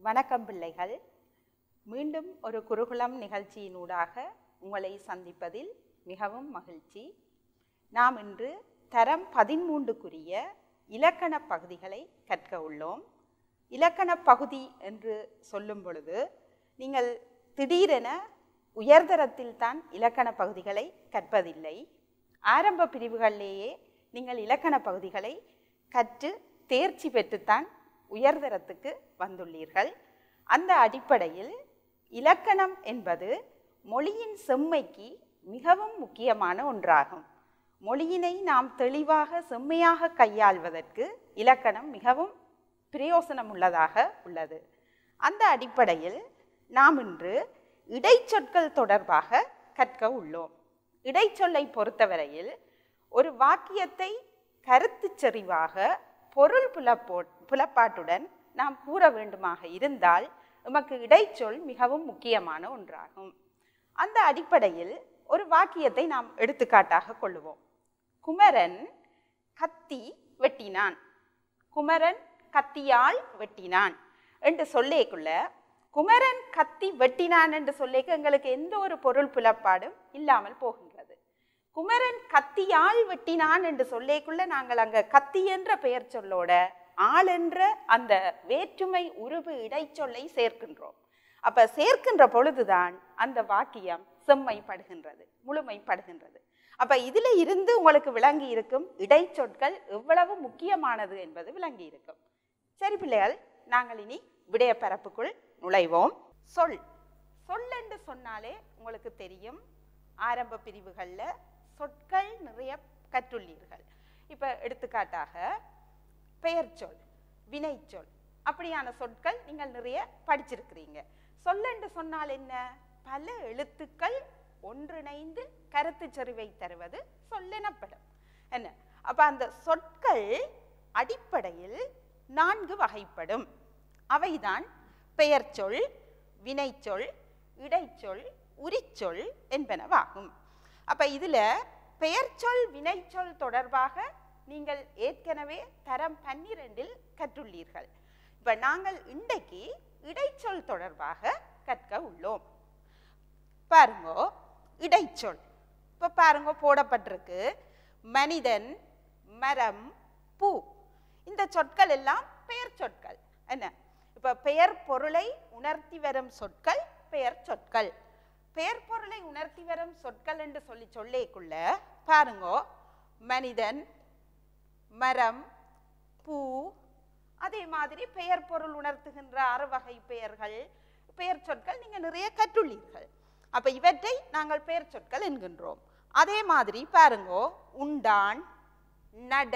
வணக்கம் பிள்ளைகள் மீண்டும் ஒரு குருகுலம் நிகழ்ச்சியினூடாக உங்களை சந்திப்பதில் மிகவும் மகிழ்ச்சி நாம் இன்று தரம் பதிமூன்றுக்குரிய இலக்கண பகுதிகளை கற்க உள்ளோம் இலக்கண பகுதி என்று சொல்லும் பொழுது நீங்கள் திடீரென உயர்தரத்தில் தான் இலக்கண பகுதிகளை கற்பதில்லை ஆரம்ப பிரிவுகளிலேயே நீங்கள் இலக்கண பகுதிகளை கற்று தேர்ச்சி பெற்றுத்தான் உயர்தரத்துக்கு வந்துள்ளீர்கள் அந்த அடிப்படையில் இலக்கணம் என்பது மொழியின் செம்மைக்கு மிகவும் முக்கியமான ஒன்றாகும் மொழியினை நாம் தெளிவாக செம்மையாக கையாள்வதற்கு இலக்கணம் மிகவும் பிரயோசனம் உள்ளதாக உள்ளது அந்த அடிப்படையில் நாம் இன்று இடைச்சொற்கள் தொடர்பாக கற்க உள்ளோம் இடைச்சொல்லை பொறுத்தவரையில் ஒரு வாக்கியத்தை கருத்து செறிவாக பொருள் புலப்போ புலப்பாட்டுடன் நாம் கூற வேண்டுமாக இருந்தால் நமக்கு இடைச்சொல் மிகவும் முக்கியமான ஒன்றாகும் அந்த அடிப்படையில் ஒரு வாக்கியத்தை நாம் எடுத்துக்காட்டாக கொள்ளுவோம் குமரன் கத்தி வெட்டினான் குமரன் கத்தியால் வெட்டினான் என்று சொல்லேக்குள்ள குமரன் கத்தி வெட்டினான் என்று சொல்லிக்க எங்களுக்கு எந்த ஒரு பொருள் புலப்பாடும் இல்லாமல் போகின்றது குமரன் கத்தியால் வெட்டினான் என்று சொல்லேக்குள்ள நாங்கள் அங்க கத்தி என்ற பெயர் சொல்லோட ஆள் என்ற அந்த வேற்றுமை உருவு இடைச்சொல்லை சேர்க்கின்றோம் அப்ப சேர்க்கின்ற பொழுதுதான் அந்த வாக்கியம் செம்மைப்படுகின்றது முழுமைப்படுகின்றது அப்ப இதுல இருந்து உங்களுக்கு விளங்கி இருக்கும் இடைச்சொற்கள் எவ்வளவு முக்கியமானது என்பது விளங்கி இருக்கும் சரி பிள்ளைகள் நாங்கள் இனி விடய பரப்புக்குள் நுழைவோம் சொல் சொல் என்று சொன்னாலே உங்களுக்கு தெரியும் ஆரம்ப பிரிவுகளில் சொற்கள் நிறைய கற்றுள்ளீர்கள் இப்போ எடுத்துக்காட்டாக பெயர் சொல் வினைச்சொல் அப்படியான சொற்கள் நீங்கள் நிறைய படிச்சிருக்கிறீங்க சொல் என்று சொன்னால் என்ன பல எழுத்துக்கள் ஒன்றிணைந்து கருத்து செறிவை தருவது சொல்லெனப்படும் என்ன அப்ப அந்த சொற்கள் அடிப்படையில் நான்கு வகைப்படும் அவைதான் பெயர்ச்சொல் வினைச்சொல் இடைச்சொல் உரிச்சொல் என்பனவாகும் அப்ப இதுல பெயர்ச்சொல் வினைச்சொல் தொடர்பாக நீங்கள் ஏற்கனவே தரம் பன்னிரெண்டில் கற்றுள்ளீர்கள் இப்ப நாங்கள் இன்றைக்கு இடைச்சொல் தொடர்பாக கற்க உள்ளோம் பாருங்கோ இடைச்சொல் இப்ப பாருங்க போடப்பட்டிருக்கு மனிதன் மரம் பூ இந்த சொற்கள் எல்லாம் பெயர் சொற்கள் என்ன இப்ப பெயர் பொருளை உணர்த்தி வரும் சொற்கள் பெயர் சொற்கள் பெயர் பொருளை உணர்த்தி வரும் சொற்கள் என்று சொல்லி சொல்லேக்குள்ள பாருங்கோ மனிதன் மரம் பூ அதே மாதிரி பெயர் பொருள் உணர்த்துகின்ற அறுவகை பெயர்கள் பெயர் சொற்கள் நீங்க நிறைய கற்றுள்ளீர்கள் அப்ப இவற்றை நாங்கள் பெயர் சொற்கள் என்கின்றோம் அதே மாதிரி பாருங்கோ உண்டான் நட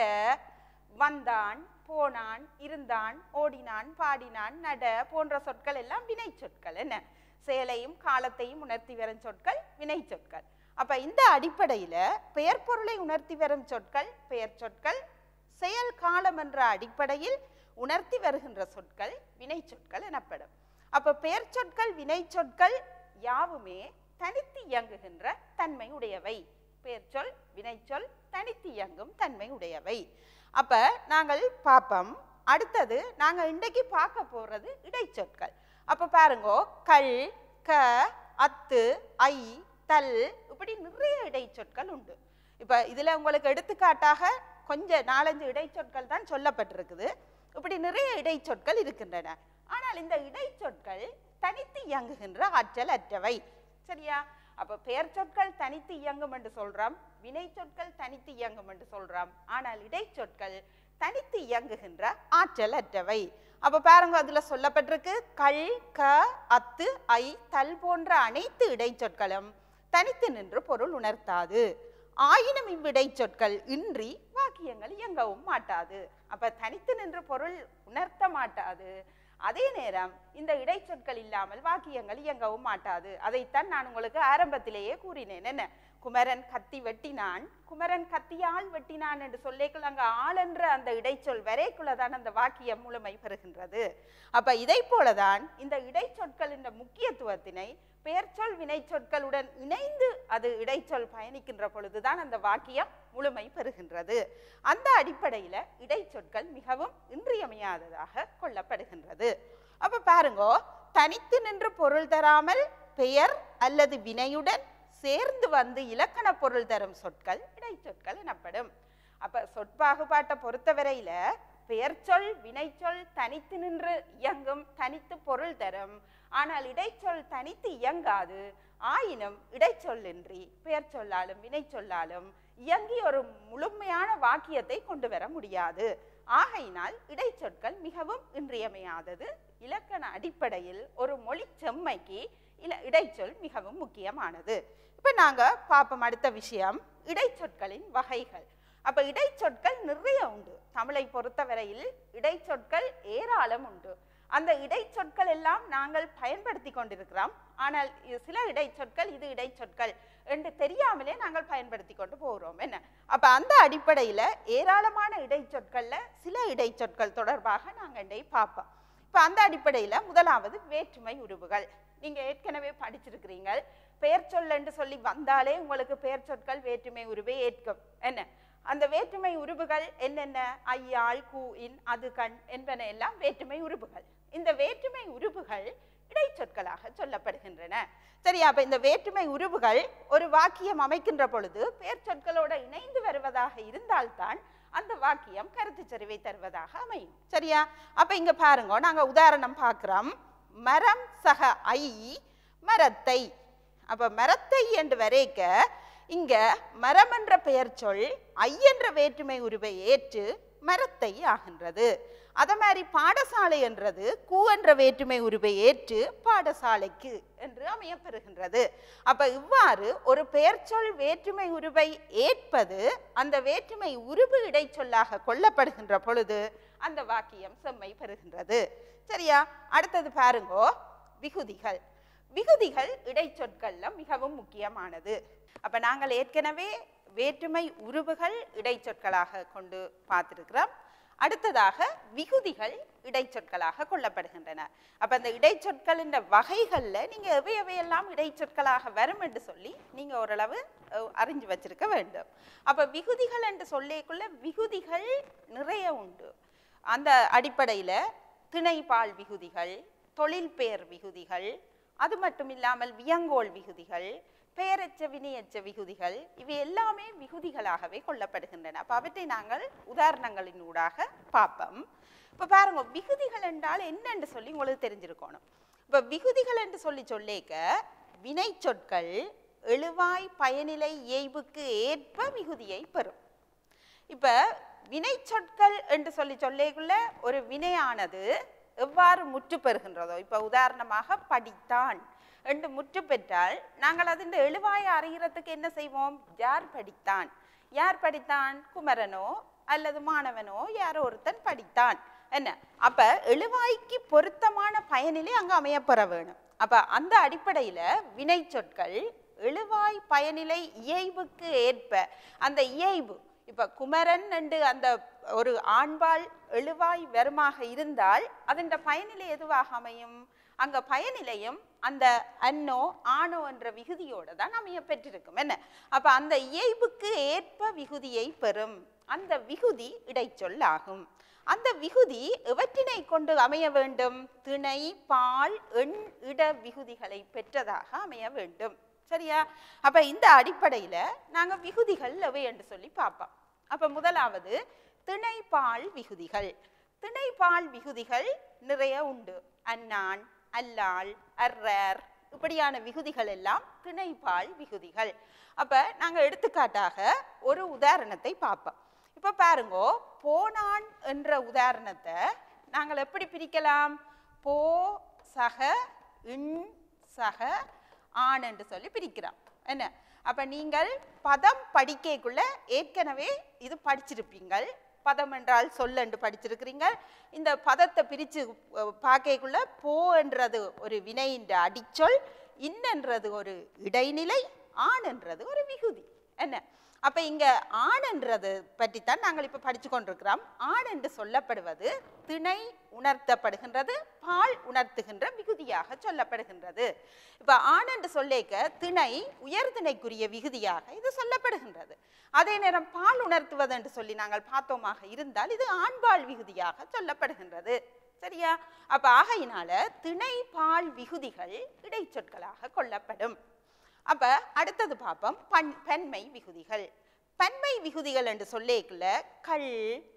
வந்தான் போனான் இருந்தான் ஓடினான் பாடினான் நட போன்ற சொற்கள் எல்லாம் வினை சொற்கள் என்ன செயலையும் காலத்தையும் உணர்த்தி வரும் சொற்கள் வினை சொற்கள் அப்ப இந்த அடிப்படையில பெயர் பொருளை உணர்த்தி வரும் சொற்கள் பெயர் சொற்கள் செயல் காலம் என்ற அடிப்படையில் உணர்த்தி வருகின்ற சொற்கள் வினை சொற்கள் எனப்படும் அப்ப பெயர் சொற்கள் வினை சொற்கள் யாவுமே தனித்து இயங்குகின்ற தன்மை உடையவை பெயர் சொல் வினைச்சொல் தனித்து இயங்கும் தன்மை உடையவை அப்ப நாங்கள் பார்ப்போம் அடுத்தது நாங்க இன்றைக்கு பார்க்க போறது இடைச்சொற்கள் அப்ப பாருங்கோ கல் க அத்து ஐ தல் இப்படி நிறைய இடைச்சொற்கள் உண்டு இப்ப இதுல உங்களுக்கு எடுத்துக்காட்டாக கொஞ்ச நாலஞ்சு இடைச்சொற்கள் தான் சொல்லப்பட்டிருக்குது இப்படி நிறைய இடைச்சொற்கள் இருக்கின்றன ஆனால் இந்த இடைச்சொற்கள் தனித்து இயங்குகின்ற ஆற்றல் அற்றவை சரியா அப்ப பெயர் சொற்கள் தனித்து இயங்கும் என்று சொல்றோம் வினை சொற்கள் தனித்து இயங்கும் என்று சொல்றோம் ஆனால் இடைச்சொற்கள் தனித்து இயங்குகின்ற ஆற்றல் அற்றவை அப்ப பாருங்க அதுல சொல்லப்பட்டிருக்கு கல் க அத்து ஐ தல் போன்ற அனைத்து இடைச்சொற்களும் தனித்து நின்று பொருள் உணர்த்தாது ஆயினும் இவ்விடை சொற்கள் இன்றி வாக்கியங்கள் இயங்கவும் மாட்டாது அப்ப தனித்து நின்று பொருள் உணர்த்த மாட்டாது அதே நேரம் இந்த இடைச்சொற்கள் இல்லாமல் வாக்கியங்கள் இயங்கவும் மாட்டாது அதைத்தான் நான் உங்களுக்கு ஆரம்பத்திலேயே கூறினேன் என்ன குமரன் கத்தி வெட்டினான் குமரன் கத்தியால் வெட்டினான் என்று சொல்லேக்குள்ள அங்க ஆள் என்ற அந்த இடைச்சொல் வரைக்குள்ளதான் அந்த வாக்கியம் முழுமை பெறுகின்றது அப்ப இதை போலதான் இந்த இடைச்சொற்கள் இந்த முக்கியத்துவத்தினை பெயர்ச்சொல் வினைச்சொற்களுடன் இணைந்து அது இடைச்சொல் பயணிக்கின்ற பொழுதுதான் அந்த வாக்கியம் முழுமை பெறுகின்றது அந்த அடிப்படையில இடைச்சொற்கள் மிகவும் இன்றியமையாததாக கொள்ளப்படுகின்றது அப்ப பாருங்கோ தனித்து நின்று பொருள் தராமல் பெயர் அல்லது வினையுடன் சேர்ந்து வந்து இலக்கண பொருள் தரும் சொற்கள் இடைச்சொற்கள் எனப்படும் அப்ப சொற்பாகுபாட்டை பொறுத்தவரையில பெயர்ச்சொல் வினைச்சொல் தனித்து நின்று இயங்கும் தனித்து பொருள் தரும் ஆனால் இடைச்சொல் தனித்து இயங்காது ஆயினும் இடைச்சொல்லின்றி பெயர் சொல்லாலும் வினை சொல்லாலும் இயங்கி ஒரு முழுமையான வாக்கியத்தை கொண்டு வர முடியாது ஆகையினால் இடைச்சொற்கள் மிகவும் இன்றியமையாதது இலக்கண அடிப்படையில் ஒரு மொழி செம்மைக்கு இல இடைச்சொல் மிகவும் முக்கியமானது இப்ப நாங்க பார்ப்போம் அடுத்த விஷயம் இடைச்சொற்களின் வகைகள் அப்ப இடைச்சொற்கள் நிறைய உண்டு தமிழை பொறுத்தவரையில் இடைச்சொற்கள் ஏராளம் உண்டு அந்த இடைச்சொற்கள் எல்லாம் நாங்கள் பயன்படுத்தி கொண்டிருக்கிறோம் ஆனால் இது சில இடைச்சொற்கள் இது இடைச்சொற்கள் என்று தெரியாமலே நாங்கள் பயன்படுத்தி கொண்டு போகிறோம் என்ன அப்ப அந்த அடிப்படையில ஏராளமான இடைச்சொற்கள்ல சில இடைச்சொற்கள் தொடர்பாக நாங்கள் இன்றை பார்ப்போம் இப்ப அந்த அடிப்படையில முதலாவது வேற்றுமை உருவுகள் நீங்க ஏற்கனவே படிச்சிருக்கிறீங்க பெயர் சொல் என்று சொல்லி வந்தாலே உங்களுக்கு பெயர் சொற்கள் வேற்றுமை உருவை ஏற்கும் என்ன அந்த வேற்றுமை உருவுகள் என்னென்ன ஐயாள் கூ இன் அது கண் என்பன எல்லாம் வேற்றுமை உருவுகள் இந்த வேற்றுமை உருவுகள் இடைச்சொற்களாக சொல்லப்படுகின்றன சரியா அப்ப இந்த வேற்றுமை உருவுகள் ஒரு வாக்கியம் அமைக்கின்ற பொழுது பெயர் சொற்களோட இணைந்து வருவதாக இருந்தால்தான் அந்த வாக்கியம் கருத்து சரிவை தருவதாக அமையும் சரியா அப்ப இங்க பாருங்க நாங்க உதாரணம் பார்க்கிறோம் மரம் சக ஐ மரத்தை அப்ப மரத்தை என்று வரைக்க இங்க மரம் என்ற பெயர் சொல் ஐ என்ற வேற்றுமை உருவை ஏற்று மரத்தை ஆகின்றது அத மாதிரி பாடசாலை என்றது கூ என்ற வேற்றுமை உருவை ஏற்று பாடசாலைக்கு என்று அமையப்பெறுகின்றது அப்ப இவ்வாறு ஒரு பெயர்ச்சொல் வேற்றுமை உருவை ஏற்பது அந்த வேற்றுமை உருவு இடைச்சொல்லாக கொள்ளப்படுகின்ற பொழுது அந்த வாக்கியம் செம்மை பெறுகின்றது சரியா அடுத்தது பாருங்கோ விகுதிகள் விகுதிகள் இடைச்சொற்கள்ல மிகவும் முக்கியமானது அப்ப நாங்கள் ஏற்கனவே வேற்றுமை உருவுகள் இடைச்சொற்களாக கொண்டு பார்த்திருக்கிறோம் அடுத்ததாக விகுதிகள் இடைச்சொற்களாக கொள்ளப்படுகின்றன அப்ப அந்த இடைச்சொற்களின் வகைகள்ல நீங்க எவை எவையெல்லாம் இடைச்சொற்களாக வரும் என்று சொல்லி நீங்க ஓரளவு அஹ், அறிஞ்சு வச்சிருக்க வேண்டும் அப்ப விகுதிகள் என்று சொல்லிக்குள்ள விகுதிகள் நிறைய உண்டு அந்த அடிப்படையில திணைப்பால் விகுதிகள் தொழில் பெயர் விகுதிகள் அது மட்டும் இல்லாமல் வியங்கோல் விகுதிகள் பெயரச்ச வினையச்ச விகுதிகள் இவை எல்லாமே விகுதிகளாகவே கொள்ளப்படுகின்றன அப்ப அவற்றை நாங்கள் உதாரணங்களின் ஊடாக பார்ப்போம் இப்ப பாருங்க விகுதிகள் என்றால் என்னன்னு சொல்லி உங்களுக்கு தெரிஞ்சிருக்கணும் இப்ப விகுதிகள் என்று சொல்லி சொல்லேக்க வினை சொற்கள் எழுவாய் பயனிலை இயைபுக்கு ஏற்ப விகுதியை பெறும் இப்ப வினை சொற்கள் என்று சொல்லி சொல்லேக்குள்ள ஒரு வினையானது எவ்வாறு முற்று பெறுகின்றதோ இப்ப உதாரணமாக படித்தான் என்று முற்று பெற்றால் நாங்கள் அதின் எழுவாயை அறிகிறதுக்கு என்ன செய்வோம் யார் படித்தான் யார் படித்தான் குமரனோ அல்லது மாணவனோ யாரோ ஒருத்தன் படித்தான் என்ன அப்ப எழுவாய்க்கு பொருத்தமான பயனிலே அங்க அமையப்பெற வேணும் அப்ப அந்த அடிப்படையில வினை சொற்கள் எழுவாய் பயனிலை இயைபுக்கு ஏற்ப அந்த இயைபு இப்ப குமரன் என்று அந்த ஒரு ஆண்பால் எழுவாய் வருமாக இருந்தால் அதன் பயனிலை எதுவாக அமையும் அங்க பயனிலையும் அந்த அன்னோ ஆணோ என்ற விகுதியோட தான் அமைய பெற்றிருக்கும் என்ன அப்ப அந்த இயைபுக்கு ஏற்ப விகுதியை பெறும் அந்த விகுதி இடைச்சொல் ஆகும் அந்த விகுதி எவற்றினை கொண்டு அமைய வேண்டும் திணை பால் எண் இட விகுதிகளை பெற்றதாக அமைய வேண்டும் சரியா அப்ப இந்த அடிப்படையில நாங்க விகுதிகள் எவை என்று சொல்லி பார்ப்போம் அப்ப முதலாவது திணைப்பால் விகுதிகள் திணைப்பால் விகுதிகள் நிறைய உண்டு அன்னான் அல்லாள் அர்ரர் இப்படியான விகுதிகள் எல்லாம் திணைப்பால் விகுதிகள் அப்ப நாங்க எடுத்துக்காட்டாக ஒரு உதாரணத்தை பார்ப்போம் இப்ப பாருங்கோ போனான் என்ற உதாரணத்தை நாங்கள் எப்படி பிரிக்கலாம் போ சக இன் சக ஆண் என்று சொல்லி பிரிக்கிறோம் என்ன அப்ப நீங்கள் பதம் படிக்கக்குள்ள ஏற்கனவே இது படிச்சிருப்பீங்கள் பதம் என்றால் சொல் என்று படிச்சிருக்கிறீங்க இந்த பதத்தை பிரித்து பார்க்கக்குள்ள போ என்றது ஒரு வினையின் அடிச்சொல் இன்னென்றது ஒரு இடைநிலை ஆண் என்றது ஒரு விகுதி என்ன அப்ப இங்க ஆண் என்றது பற்றித்தான் நாங்கள் இப்ப படிச்சு கொண்டிருக்கிறோம் ஆண் என்று சொல்லப்படுவது திணை உணர்த்தப்படுகின்றது பால் உணர்த்துகின்ற விகுதியாக சொல்லப்படுகின்றது இப்ப ஆண் என்று சொல்லேக்க திணை உயர்திணைக்குரிய விகுதியாக இது சொல்லப்படுகின்றது அதே நேரம் பால் உணர்த்துவது என்று சொல்லி நாங்கள் பார்த்தோமாக இருந்தால் இது ஆண்பால் விகுதியாக சொல்லப்படுகின்றது சரியா அப்ப ஆகையினால திணை பால் விகுதிகள் இடைச்சொற்களாக கொள்ளப்படும் அப்ப அடுத்தது பார்ப்போம் பன் பன்மை விகுதிகள் பன்மை விகுதிகள் என்று சொல்லேக்குள்ள கள்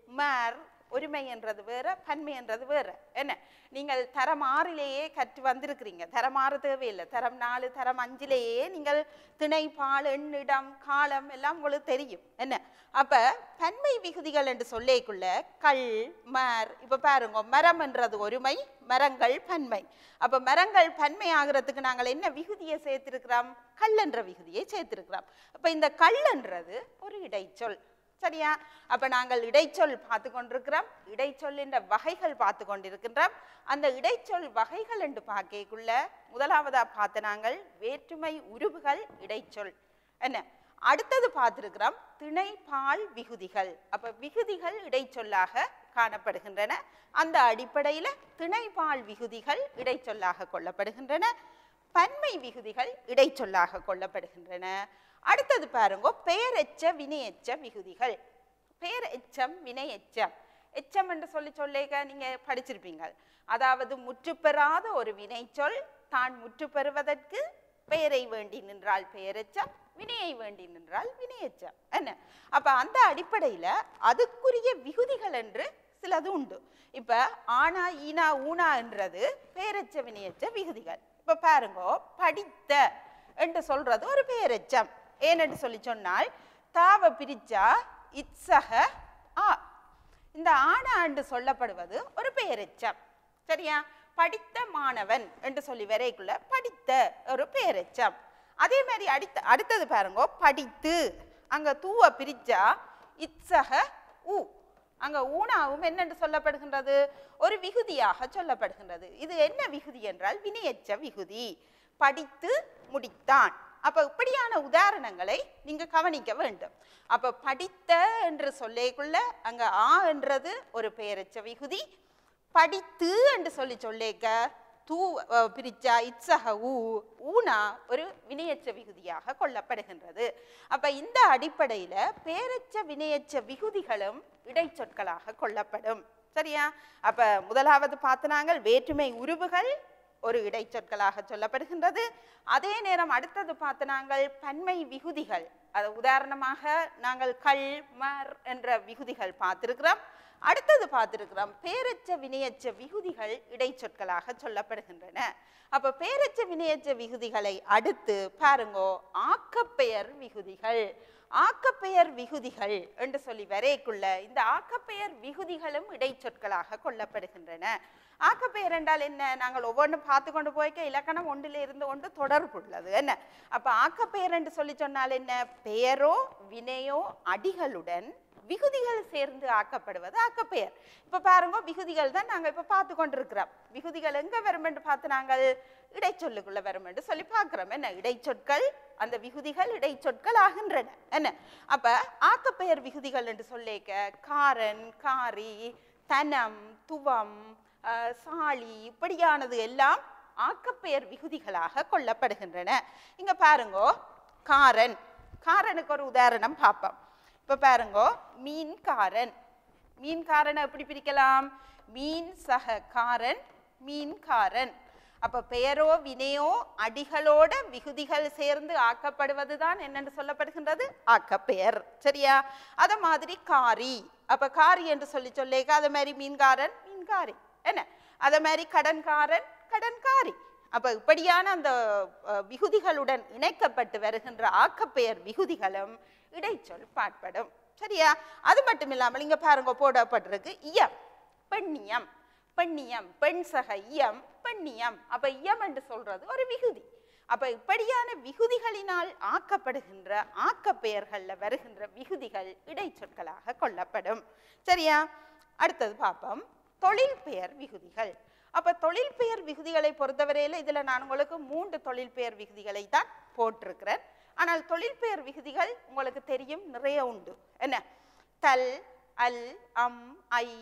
மர் ஒருமை என்றது வேற பன்மை என்றது வேற என்ன நீங்கள் தரம் ஆறிலேயே கற்று வந்திருக்கிறீங்க தரம் ஆறு தேவையில்லை தரம் நாலு தரம் அஞ்சிலேயே நீங்கள் திணை பால் எண்ணிடம் காலம் எல்லாம் உங்களுக்கு தெரியும் என்ன அப்ப பன்மை விகுதிகள் என்று சொல்லேக்குள்ள கள் மர் இப்ப பாருங்க மரம் என்றது ஒருமை மரங்கள் பன்மை அப்ப மரங்கள் பன்மை ஆகிறதுக்கு நாங்கள் என்ன விகுதியை சேர்த்திருக்கிறோம் கல் என்ற விகுதியை சேர்த்திருக்கிறோம் அப்ப இந்த கல் என்றது ஒரு இடைச்சொல் சரியா அப்ப நாங்கள் இடைச்சொல் பார்த்து கொண்டிருக்கிறோம் இடைச்சொல்லின்ற வகைகள் பார்த்து கொண்டிருக்கின்றோம் அந்த இடைச்சொல் வகைகள் என்று பார்க்கக்குள்ள முதலாவதா பார்த்த நாங்கள் வேற்றுமை உருவுகள் இடைச்சொல் என்ன அடுத்தது பார்த்திருக்கிறோம் திணை பால் விகுதிகள் அப்ப விகுதிகள் இடைச்சொல்லாக காணப்படுகின்றன அந்த அடிப்படையில திணை பால் விகுதிகள் இடைச்சொல்லாக கொள்ளப்படுகின்றன பன்மை விகுதிகள் இடைச்சொல்லாக கொள்ளப்படுகின்றன அடுத்தது பாருங்க பெயரெச்ச வினையெச்ச விகுதிகள் பெயர் எச்சம் வினை எச்சம் எச்சம் என்று சொல்லி சொல்லேக நீங்க படிச்சிருப்பீங்க அதாவது முற்றுப்பெறாத ஒரு வினைச்சொல் தான் முற்று பெறுவதற்கு பெயரை வேண்டி நின்றால் பெயரெச்சம் வினையை வேண்டி நின்றால் வினையெச்சம் என்ன அப்ப அந்த அடிப்படையில அதுக்குரிய விகுதிகள் என்று சிலது உண்டு இப்ப ஆனா ஈனா ஊனா என்றது பெயரெச்ச வினையெச்ச விகுதிகள் இப்ப பாருங்க படித்த என்று சொல்றது ஒரு பெயரெச்சம் ஏனென்று சொல்லி சொன்னால் தாவ பிரிச்சா இத்சக ஆ இந்த ஆனா என்று சொல்லப்படுவது ஒரு பெயரெச்சம் சரியா படித்த மாணவன் என்று சொல்லி வரைக்குள்ள படித்த ஒரு பெயரெச்சம் அதே மாதிரி அடுத்த அடுத்தது பாருங்க படித்து அங்க தூவ பிரிச்சா இத்சக ஊ அங்க ஊனாவும் என்னென்று சொல்லப்படுகின்றது ஒரு விகுதியாக சொல்லப்படுகின்றது இது என்ன விகுதி என்றால் வினையெச்ச விகுதி படித்து முடித்தான் அப்ப இப்படியான உதாரணங்களை நீங்க கவனிக்க வேண்டும் அப்ப படித்த என்று சொல்லேக்குள்ள அங்க ஆ என்றது ஒரு பெயரெச்ச விகுதி படித்து என்று சொல்லி சொல்லேக்க தூ அஹ், பிரிச்சா இத்சக ஊ ஊனா ஒரு வினையச்ச விகுதியாக கொள்ளப்படுகின்றது அப்ப இந்த அடிப்படையில பேரச்ச வினையச்ச விகுதிகளும் இடைச்சொற்களாக கொள்ளப்படும் சரியா அப்ப முதலாவது பார்த்து நாங்கள் வேற்றுமை உருவுகள் ஒரு இடைச்சொற்களாக சொல்லப்படுகின்றது அதே நேரம் அடுத்தது பார்த்து நாங்கள் பன்மை விகுதிகள் அது உதாரணமாக நாங்கள் கல் மர் என்ற விகுதிகள் பார்த்திருக்கிறோம் அடுத்தது பார்த்திருக்கிறோம் பேரச்ச வினையச்ச விகுதிகள் இடைச்சொற்களாக சொல்லப்படுகின்றன அப்ப பேரச்ச வினையச்ச விகுதிகளை அடுத்து பாருங்கோ ஆக்கப்பெயர் விகுதிகள் ஆக்கப்பெயர் விகுதிகள் என்று சொல்லி வரைக்குள்ள இந்த ஆக்கப்பெயர் விகுதிகளும் இடைச்சொற்களாக கொள்ளப்படுகின்றன ஆக்கப்பெயர் என்றால் என்ன நாங்கள் ஒவ்வொன்றும் பார்த்து கொண்டு போய்க்க இலக்கணம் ஒன்றில் இருந்து ஒன்று தொடர்புள்ளது என்ன அப்ப ஆக்கப்பெயர் என்று சொல்லி சொன்னால் என்ன பெயரோ வினையோ அடிகளுடன் விகுதிகள் சேர்ந்து ஆக்கப்படுவது ஆக்கப்பெயர் இப்ப பாருங்க விகுதிகள் தான் நாங்க இப்ப பார்த்து கொண்டிருக்கிறோம் விகுதிகள் எங்க வரும் என்று பார்த்து நாங்கள் இடைச்சொல்லுக்குள்ள வரும் என்று சொல்லி பார்க்கிறோம் என்ன இடைச்சொற்கள் அந்த விகுதிகள் இடைச்சொற்கள் ஆகின்றன என்ன அப்ப ஆக்கப்பெயர் விகுதிகள் என்று சொல்லேக்க காரன் காரி தனம் துவம் அஹ், சாளி இப்படியானது எல்லாம் ஆக்கப்பெயர் விகுதிகளாக கொள்ளப்படுகின்றன இங்க பாருங்கோ காரன் காரனுக்கு ஒரு உதாரணம் பார்ப்போம் இப்ப பாருங்கோ மீன்காரன் மீன்காரனை எப்படி பிரிக்கலாம் மீன் சக காரன் மீன்காரன் அப்ப பெயரோ வினையோ அடிகளோட விகுதிகள் சேர்ந்து ஆக்கப்படுவதுதான் என்னென்று சொல்லப்படுகின்றது ஆக்கப்பெயர் சரியா அத மாதிரி காரி அப்ப காரி என்று சொல்லி சொல்லேக்க அது மாதிரி மீன்காரன் மீன்காரி என்ன அத மாதிரி கடன்காரன் கடன்காரி அப்ப இப்படியான அந்த அஹ், விகுதிகளுடன் இணைக்கப்பட்டு வருகின்ற ஆக்கப்பெயர் விகுதிகளும் இடைச்சொல் பாட்படும் சரியா அது மட்டும் இல்லாமல் இங்க பாருங்க போடப்பட்டிருக்கு இயம் பெண்ணியம் பெண்ணியம் பெண் சக இயம் பெண்ணியம் அப்ப இயம் என்று சொல்றது ஒரு விகுதி அப்ப இப்படியான விகுதிகளினால் ஆக்கப்படுகின்ற ஆக்கப்பெயர்கள்ல வருகின்ற விகுதிகள் இடைச்சொற்களாக கொள்ளப்படும் சரியா அடுத்தது பார்ப்போம் தொழில் பெயர் விகுதிகள் அப்ப தொழில் பெயர் விகுதிகளை பொறுத்தவரையில இதுல நான் உங்களுக்கு மூன்று தொழில் பெயர் விகுதிகளை தான் போட்டிருக்கிறேன் ஆனால் தொழில் பெயர் விகுதிகள் உங்களுக்கு தெரியும் நிறைய உண்டு என்ன தல் அல் அம் ஐ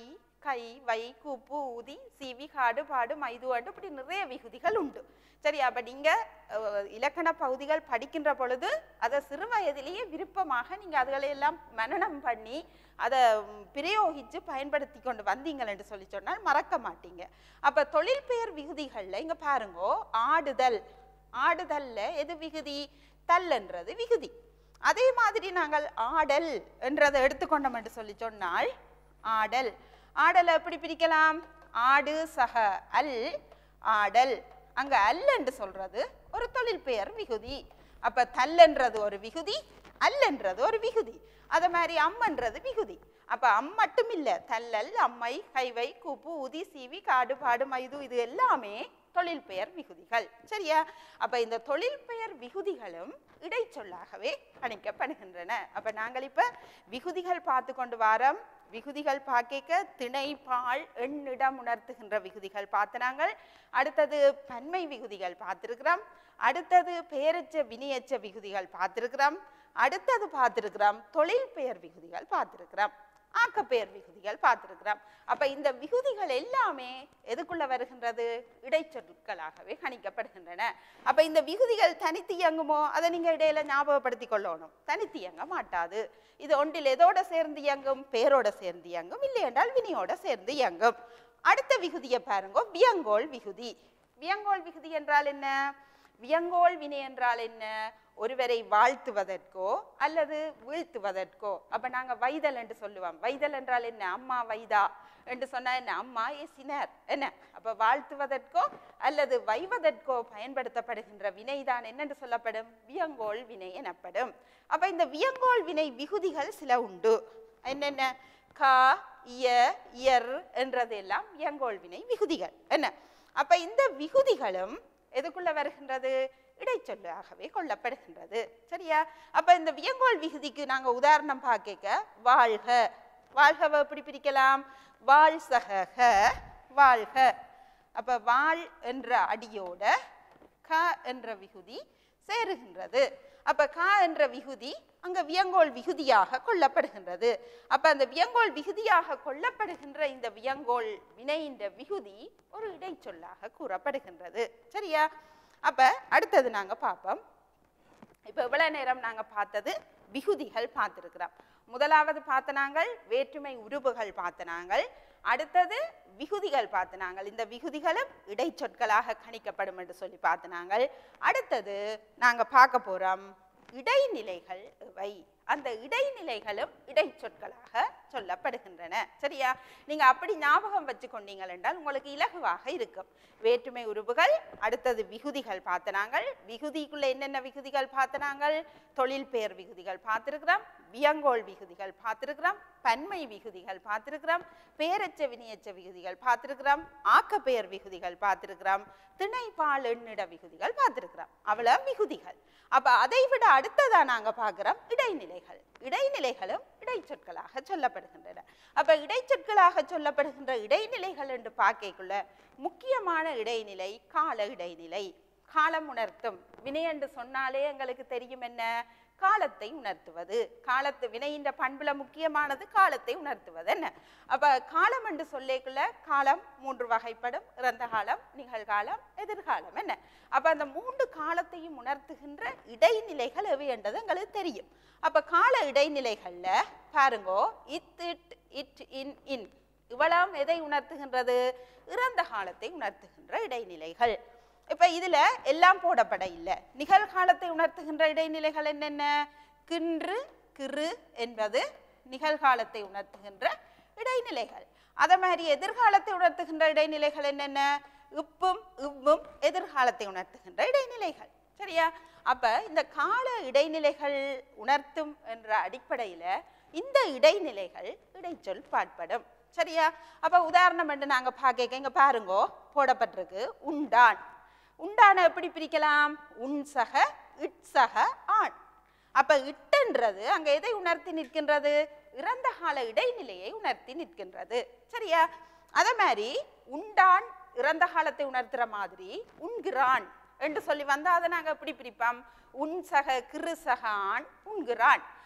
கை வை கூப்பு ஊதி சீவி காடு பாடு மைது ஆண்டு இப்படி நிறைய விகுதிகள் உண்டு சரி அப்ப நீங்க அஹ், இலக்கண பகுதிகள் படிக்கின்ற பொழுது அதை சிறு வயதிலேயே விருப்பமாக நீங்க அதுகளை எல்லாம் மனனம் பண்ணி அதை ம், பிரயோகிச்சு பயன்படுத்தி கொண்டு வந்தீங்கள் என்று சொல்லி சொன்னால் மறக்க மாட்டீங்க அப்ப தொழில் பெயர் விகுதிகள்ல இங்க பாருங்கோ ஆடுதல் ஆடுதல்ல எது விகுதி தல்ன்றது விகுதி அதே மாதிரி நாங்கள் ஆடல் என்றதை எடுத்துக்கொண்டோம் என்று சொல்லி சொன்னால் ஆடல் ஆடலை எப்படி பிரிக்கலாம் ஆடு சக அல் ஆடல் அங்க அல் என்று சொல்றது ஒரு தொழில் பெயர் விகுதி அப்ப தல்லன்றது ஒரு விகுதி அல்லன்றது ஒரு விகுதி அத மாதிரி அம்மன்றது விகுதி அப்ப அம் மட்டும் இல்ல தல்லல் அம்மை கைவை கூப்பு உதி சீவி காடு பாடு மைது இது எல்லாமே தொழில் பெயர் விகுதிகள் சரியா அப்ப இந்த தொழில் பெயர் விகுதிகளும் இடைச்சொல்லாகவே கணிக்கப்படுகின்றன அப்ப நாங்கள் இப்ப விகுதிகள் பார்த்து கொண்டு வாரோம் விகுதிகள் பார்க்க திணை பால் எண்ணிடம் உணர்த்துகின்ற விகுதிகள் பார்த்து நாங்கள் அடுத்தது பன்மை விகுதிகள் பார்த்திருக்கிறோம் அடுத்தது பெயரச்ச வினையச்ச விகுதிகள் பார்த்திருக்கிறோம் அடுத்தது பார்த்திருக்கிறோம் தொழில் பெயர் விகுதிகள் பார்த்திருக்கிறோம் ஆக்கப்பெயர் விகுதிகள் பார்த்திருக்கிறோம் அப்ப இந்த விகுதிகள் எல்லாமே எதுக்குள்ள வருகின்றது இடைச்சொற்களாகவே கணிக்கப்படுகின்றன அப்ப இந்த விகுதிகள் தனித்து இயங்குமோ அதை நீங்க இடையில ஞாபகப்படுத்திக் கொள்ளணும் தனித்து இயங்க மாட்டாது இது ஒன்றில் எதோட சேர்ந்து இயங்கும் பேரோட சேர்ந்து இயங்கும் இல்லை என்றால் வினையோட சேர்ந்து இயங்கும் அடுத்த விகுதியை பாருங்க வியங்கோல் விகுதி வியங்கோல் விகுதி என்றால் என்ன வியங்கோல் வினை என்றால் என்ன ஒருவரை வாழ்த்துவதற்கோ அல்லது வீழ்த்துவதற்கோ அப்ப நாங்க வைதல் என்று சொல்லுவோம் வைதல் என்றால் என்ன அம்மா வைதா என்று சொன்னா என்ன அம்மா ஏசினர் என்ன அப்ப வாழ்த்துவதற்கோ அல்லது வைவதற்கோ பயன்படுத்தப்படுகின்ற வினைதான் என்னென்று சொல்லப்படும் வியங்கோல் வினை எனப்படும் அப்ப இந்த வியங்கோல் வினை விகுதிகள் சில உண்டு என்னென்ன கா இய இயர் என்றதெல்லாம் வியங்கோல் வினை விகுதிகள் என்ன அப்ப இந்த விகுதிகளும் எதுக்குள்ள வருகின்றது இடைச்சொல்லாகவே கொள்ளப்படுகின்றது சரியா அப்ப இந்த வியங்கோல் விகுதிக்கு நாங்க உதாரணம் பார்க்க வாழ்க வாழ்கவை எப்படி பிரிக்கலாம் வாழ் சகக வாழ்க அப்ப வாழ் என்ற அடியோட க என்ற விகுதி சேருகின்றது அப்ப க என்ற விகுதி அங்க வியங்கோல் விகுதியாக கொள்ளப்படுகின்றது அப்ப அந்த வியங்கோல் விகுதியாக கொள்ளப்படுகின்ற இந்த வியங்கோல் வினையின் விகுதி ஒரு இடைச்சொல்லாக கூறப்படுகின்றது சரியா அப்ப அடுத்தது நாங்க பார்ப்போம் இப்ப இவ்வளவு நேரம் நாங்க பார்த்தது விகுதிகள் பார்த்திருக்கிறோம் முதலாவது பார்த்த நாங்கள் வேற்றுமை உருபுகள் பார்த்த நாங்கள் அடுத்தது விகுதிகள் பார்த்த நாங்கள் இந்த விகுதிகளும் இடைச்சொற்களாக கணிக்கப்படும் என்று சொல்லி பார்த்த நாங்கள் அடுத்தது நாங்க பார்க்க போறோம் இடைநிலைகள் இவை அந்த இடைநிலைகளும் இடைச்சொற்களாக சொல்லப்படுகின்றன சரியா நீங்க அப்படி ஞாபகம் வச்சு கொண்டீங்கள் என்றால் உங்களுக்கு இலகுவாக இருக்கும் வேற்றுமை உருவுகள் அடுத்தது விகுதிகள் பார்த்த நாங்கள் விகுதிக்குள்ள என்னென்ன விகுதிகள் பார்த்த நாங்கள் தொழில் பெயர் விகுதிகள் பார்த்திருக்கிறோம் வியங்கோல் விகுதிகள் பார்த்திருக்கிறோம் பன்மை விகுதிகள் பார்த்திருக்கிறோம் பெயரச்ச வினையச்ச விகுதிகள் பார்த்திருக்கிறோம் ஆக்கப்பெயர் விகுதிகள் பார்த்திருக்கிறோம் திணைப்பால் எண்ணிட விகுதிகள் பார்த்திருக்கிறோம் அவ்வளவு விகுதிகள் அப்ப அதை விட அடுத்ததா நாங்க பார்க்கிறோம் இடைநிலைகள் இடைநிலைகளும் இடைச்சொற்களாக சொல்லப்படுகின்றன அப்ப இடைச்சொற்களாக சொல்லப்படுகின்ற இடைநிலைகள் என்று பார்க்கக்குள்ள முக்கியமான இடைநிலை கால இடைநிலை காலம் உணர்த்தும் வினை என்று சொன்னாலே எங்களுக்கு தெரியும் என்ன காலத்தை உணர்த்துவது காலத்து வினையின் பண்புல முக்கியமானது காலத்தை உணர்த்துவது என்ன அப்ப காலம் என்று சொல்லிக்குள்ள காலம் மூன்று வகைப்படும் இறந்த காலம் நிகழ்காலம் எதிர்காலம் என்ன அப்ப அந்த மூன்று காலத்தையும் உணர்த்துகின்ற இடைநிலைகள் எவை என்றது எங்களுக்கு தெரியும் அப்ப கால இடைநிலைகள்ல பாருங்கோ இத் இட் இட் இன் இன் இவ்வளவு எதை உணர்த்துகின்றது இறந்த காலத்தை உணர்த்துகின்ற இடைநிலைகள் இப்ப இதுல எல்லாம் போடப்பட இல்லை நிகழ்காலத்தை உணர்த்துகின்ற இடைநிலைகள் என்னென்ன கின்று கிறு என்பது நிகழ்காலத்தை உணர்த்துகின்ற இடைநிலைகள் அதே மாதிரி எதிர்காலத்தை உணர்த்துகின்ற இடைநிலைகள் என்னென்ன இப்பும் இவ்வும் எதிர்காலத்தை உணர்த்துகின்ற இடைநிலைகள் சரியா அப்ப இந்த கால இடைநிலைகள் உணர்த்தும் என்ற அடிப்படையில இந்த இடைநிலைகள் இடைச்சொல் பாட்படும் சரியா அப்ப உதாரணம் என்று நாங்க பார்க்க இங்க பாருங்கோ போடப்பட்டிருக்கு உண்டான் உண்டான எப்படி பிரிக்கலாம் உன்சக இட்சக ஆண் அப்ப இட்டன்றது அங்க எதை உணர்த்தி நிற்கின்றது இறந்த கால இடைநிலையை உணர்த்தி நிற்கின்றது சரியா அதே மாதிரி உண்டான் இறந்த காலத்தை உணர்த்துற மாதிரி உண்கிறான் என்று சொல்லி வந்தா அதை நாங்க எப்படி பிரிப்போம் உன் சக கிரு சக ஆண் உண்கிறான்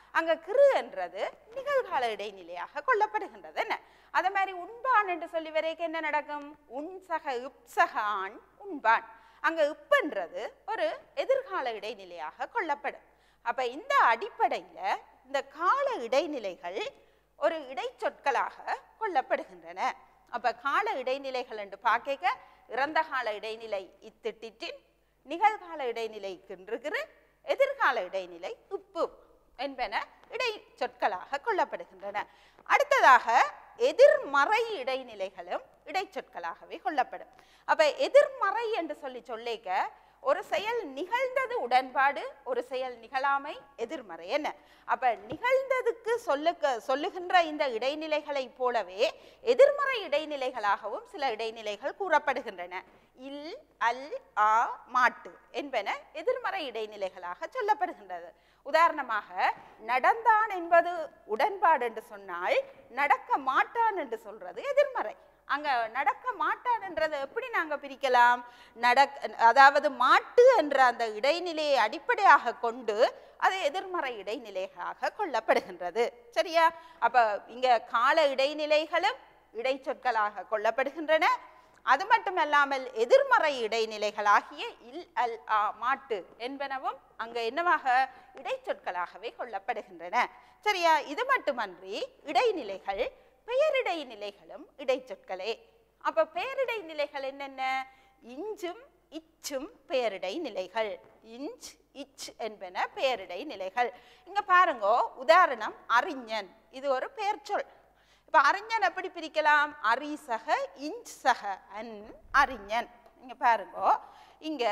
அங்க கிரு என்றது நிகழ்கால இடைநிலையாக கொள்ளப்படுகின்றது என்ன அதே மாதிரி உண்பான் என்று சொல்லி வரைக்கும் என்ன நடக்கும் உன் சக இப்சக ஆண் உண்பான் அங்க இப்புன்றது ஒரு எதிர்கால இடைநிலையாக கொள்ளப்படும் அப்ப இந்த அடிப்படையில இந்த கால இடைநிலைகள் ஒரு இடைச்சொற்களாக கொள்ளப்படுகின்றன அப்ப கால இடைநிலைகள் என்று பார்க்க இறந்த கால இடைநிலை இத்திட்டின் நிகழ்கால இடைநிலை கின்றுகிறு எதிர்கால இடைநிலை உப்பு என்பன இடை சொற்களாக கொள்ளப்படுகின்றன அடுத்ததாக எதிர்மறை இடைநிலைகளும் இடைச்சொற்களாகவே கொள்ளப்படும் அப்ப எதிர்மறை என்று சொல்லி சொல்லிக்க ஒரு செயல் நிகழ்ந்தது உடன்பாடு ஒரு செயல் நிகழாமை எதிர்மறை என்ன அப்ப நிகழ்ந்ததுக்கு சொல்லுக்க சொல்லுகின்ற இந்த இடைநிலைகளை போலவே எதிர்மறை இடைநிலைகளாகவும் சில இடைநிலைகள் கூறப்படுகின்றன இல் அல் ஆ மாட்டு என்பன எதிர்மறை இடைநிலைகளாக சொல்லப்படுகின்றது உதாரணமாக நடந்தான் என்பது உடன்பாடு என்று சொன்னால் நடக்க மாட்டான் என்று சொல்றது எதிர்மறை அங்க நடக்க மாட்டான் என்றதை எப்படி நாங்க பிரிக்கலாம் நடக் அதாவது மாட்டு என்ற அந்த இடைநிலையை அடிப்படையாக கொண்டு அது எதிர்மறை இடைநிலையாக கொள்ளப்படுகின்றது சரியா அப்ப இங்க கால இடைநிலைகளும் இடைச்சொற்களாக கொள்ளப்படுகின்றன அது மட்டுமல்லாமல் எதிர்மறை இடைநிலைகளாகிய இல் அல் ஆ மாட்டு என்பனவும் அங்க என்னவாக இடைச்சொற்களாகவே கொள்ளப்படுகின்றன சரியா இது மட்டுமன்றி இடைநிலைகள் பெயரிடை நிலைகளும் இடைச்சொற்களே அப்ப பெயரிடை நிலைகள் என்னென்ன இஞ்சும் இச்சும் பெயரிடை நிலைகள் இஞ்ச் இச் என்பன பெயரிடை நிலைகள் இங்க பாருங்க உதாரணம் அறிஞன் இது ஒரு பெயர் சொல் இப்ப அறிஞன் எப்படி பிரிக்கலாம் அரிசக இஞ்ச் சக அன் அறிஞன் இங்க பாருங்க இங்க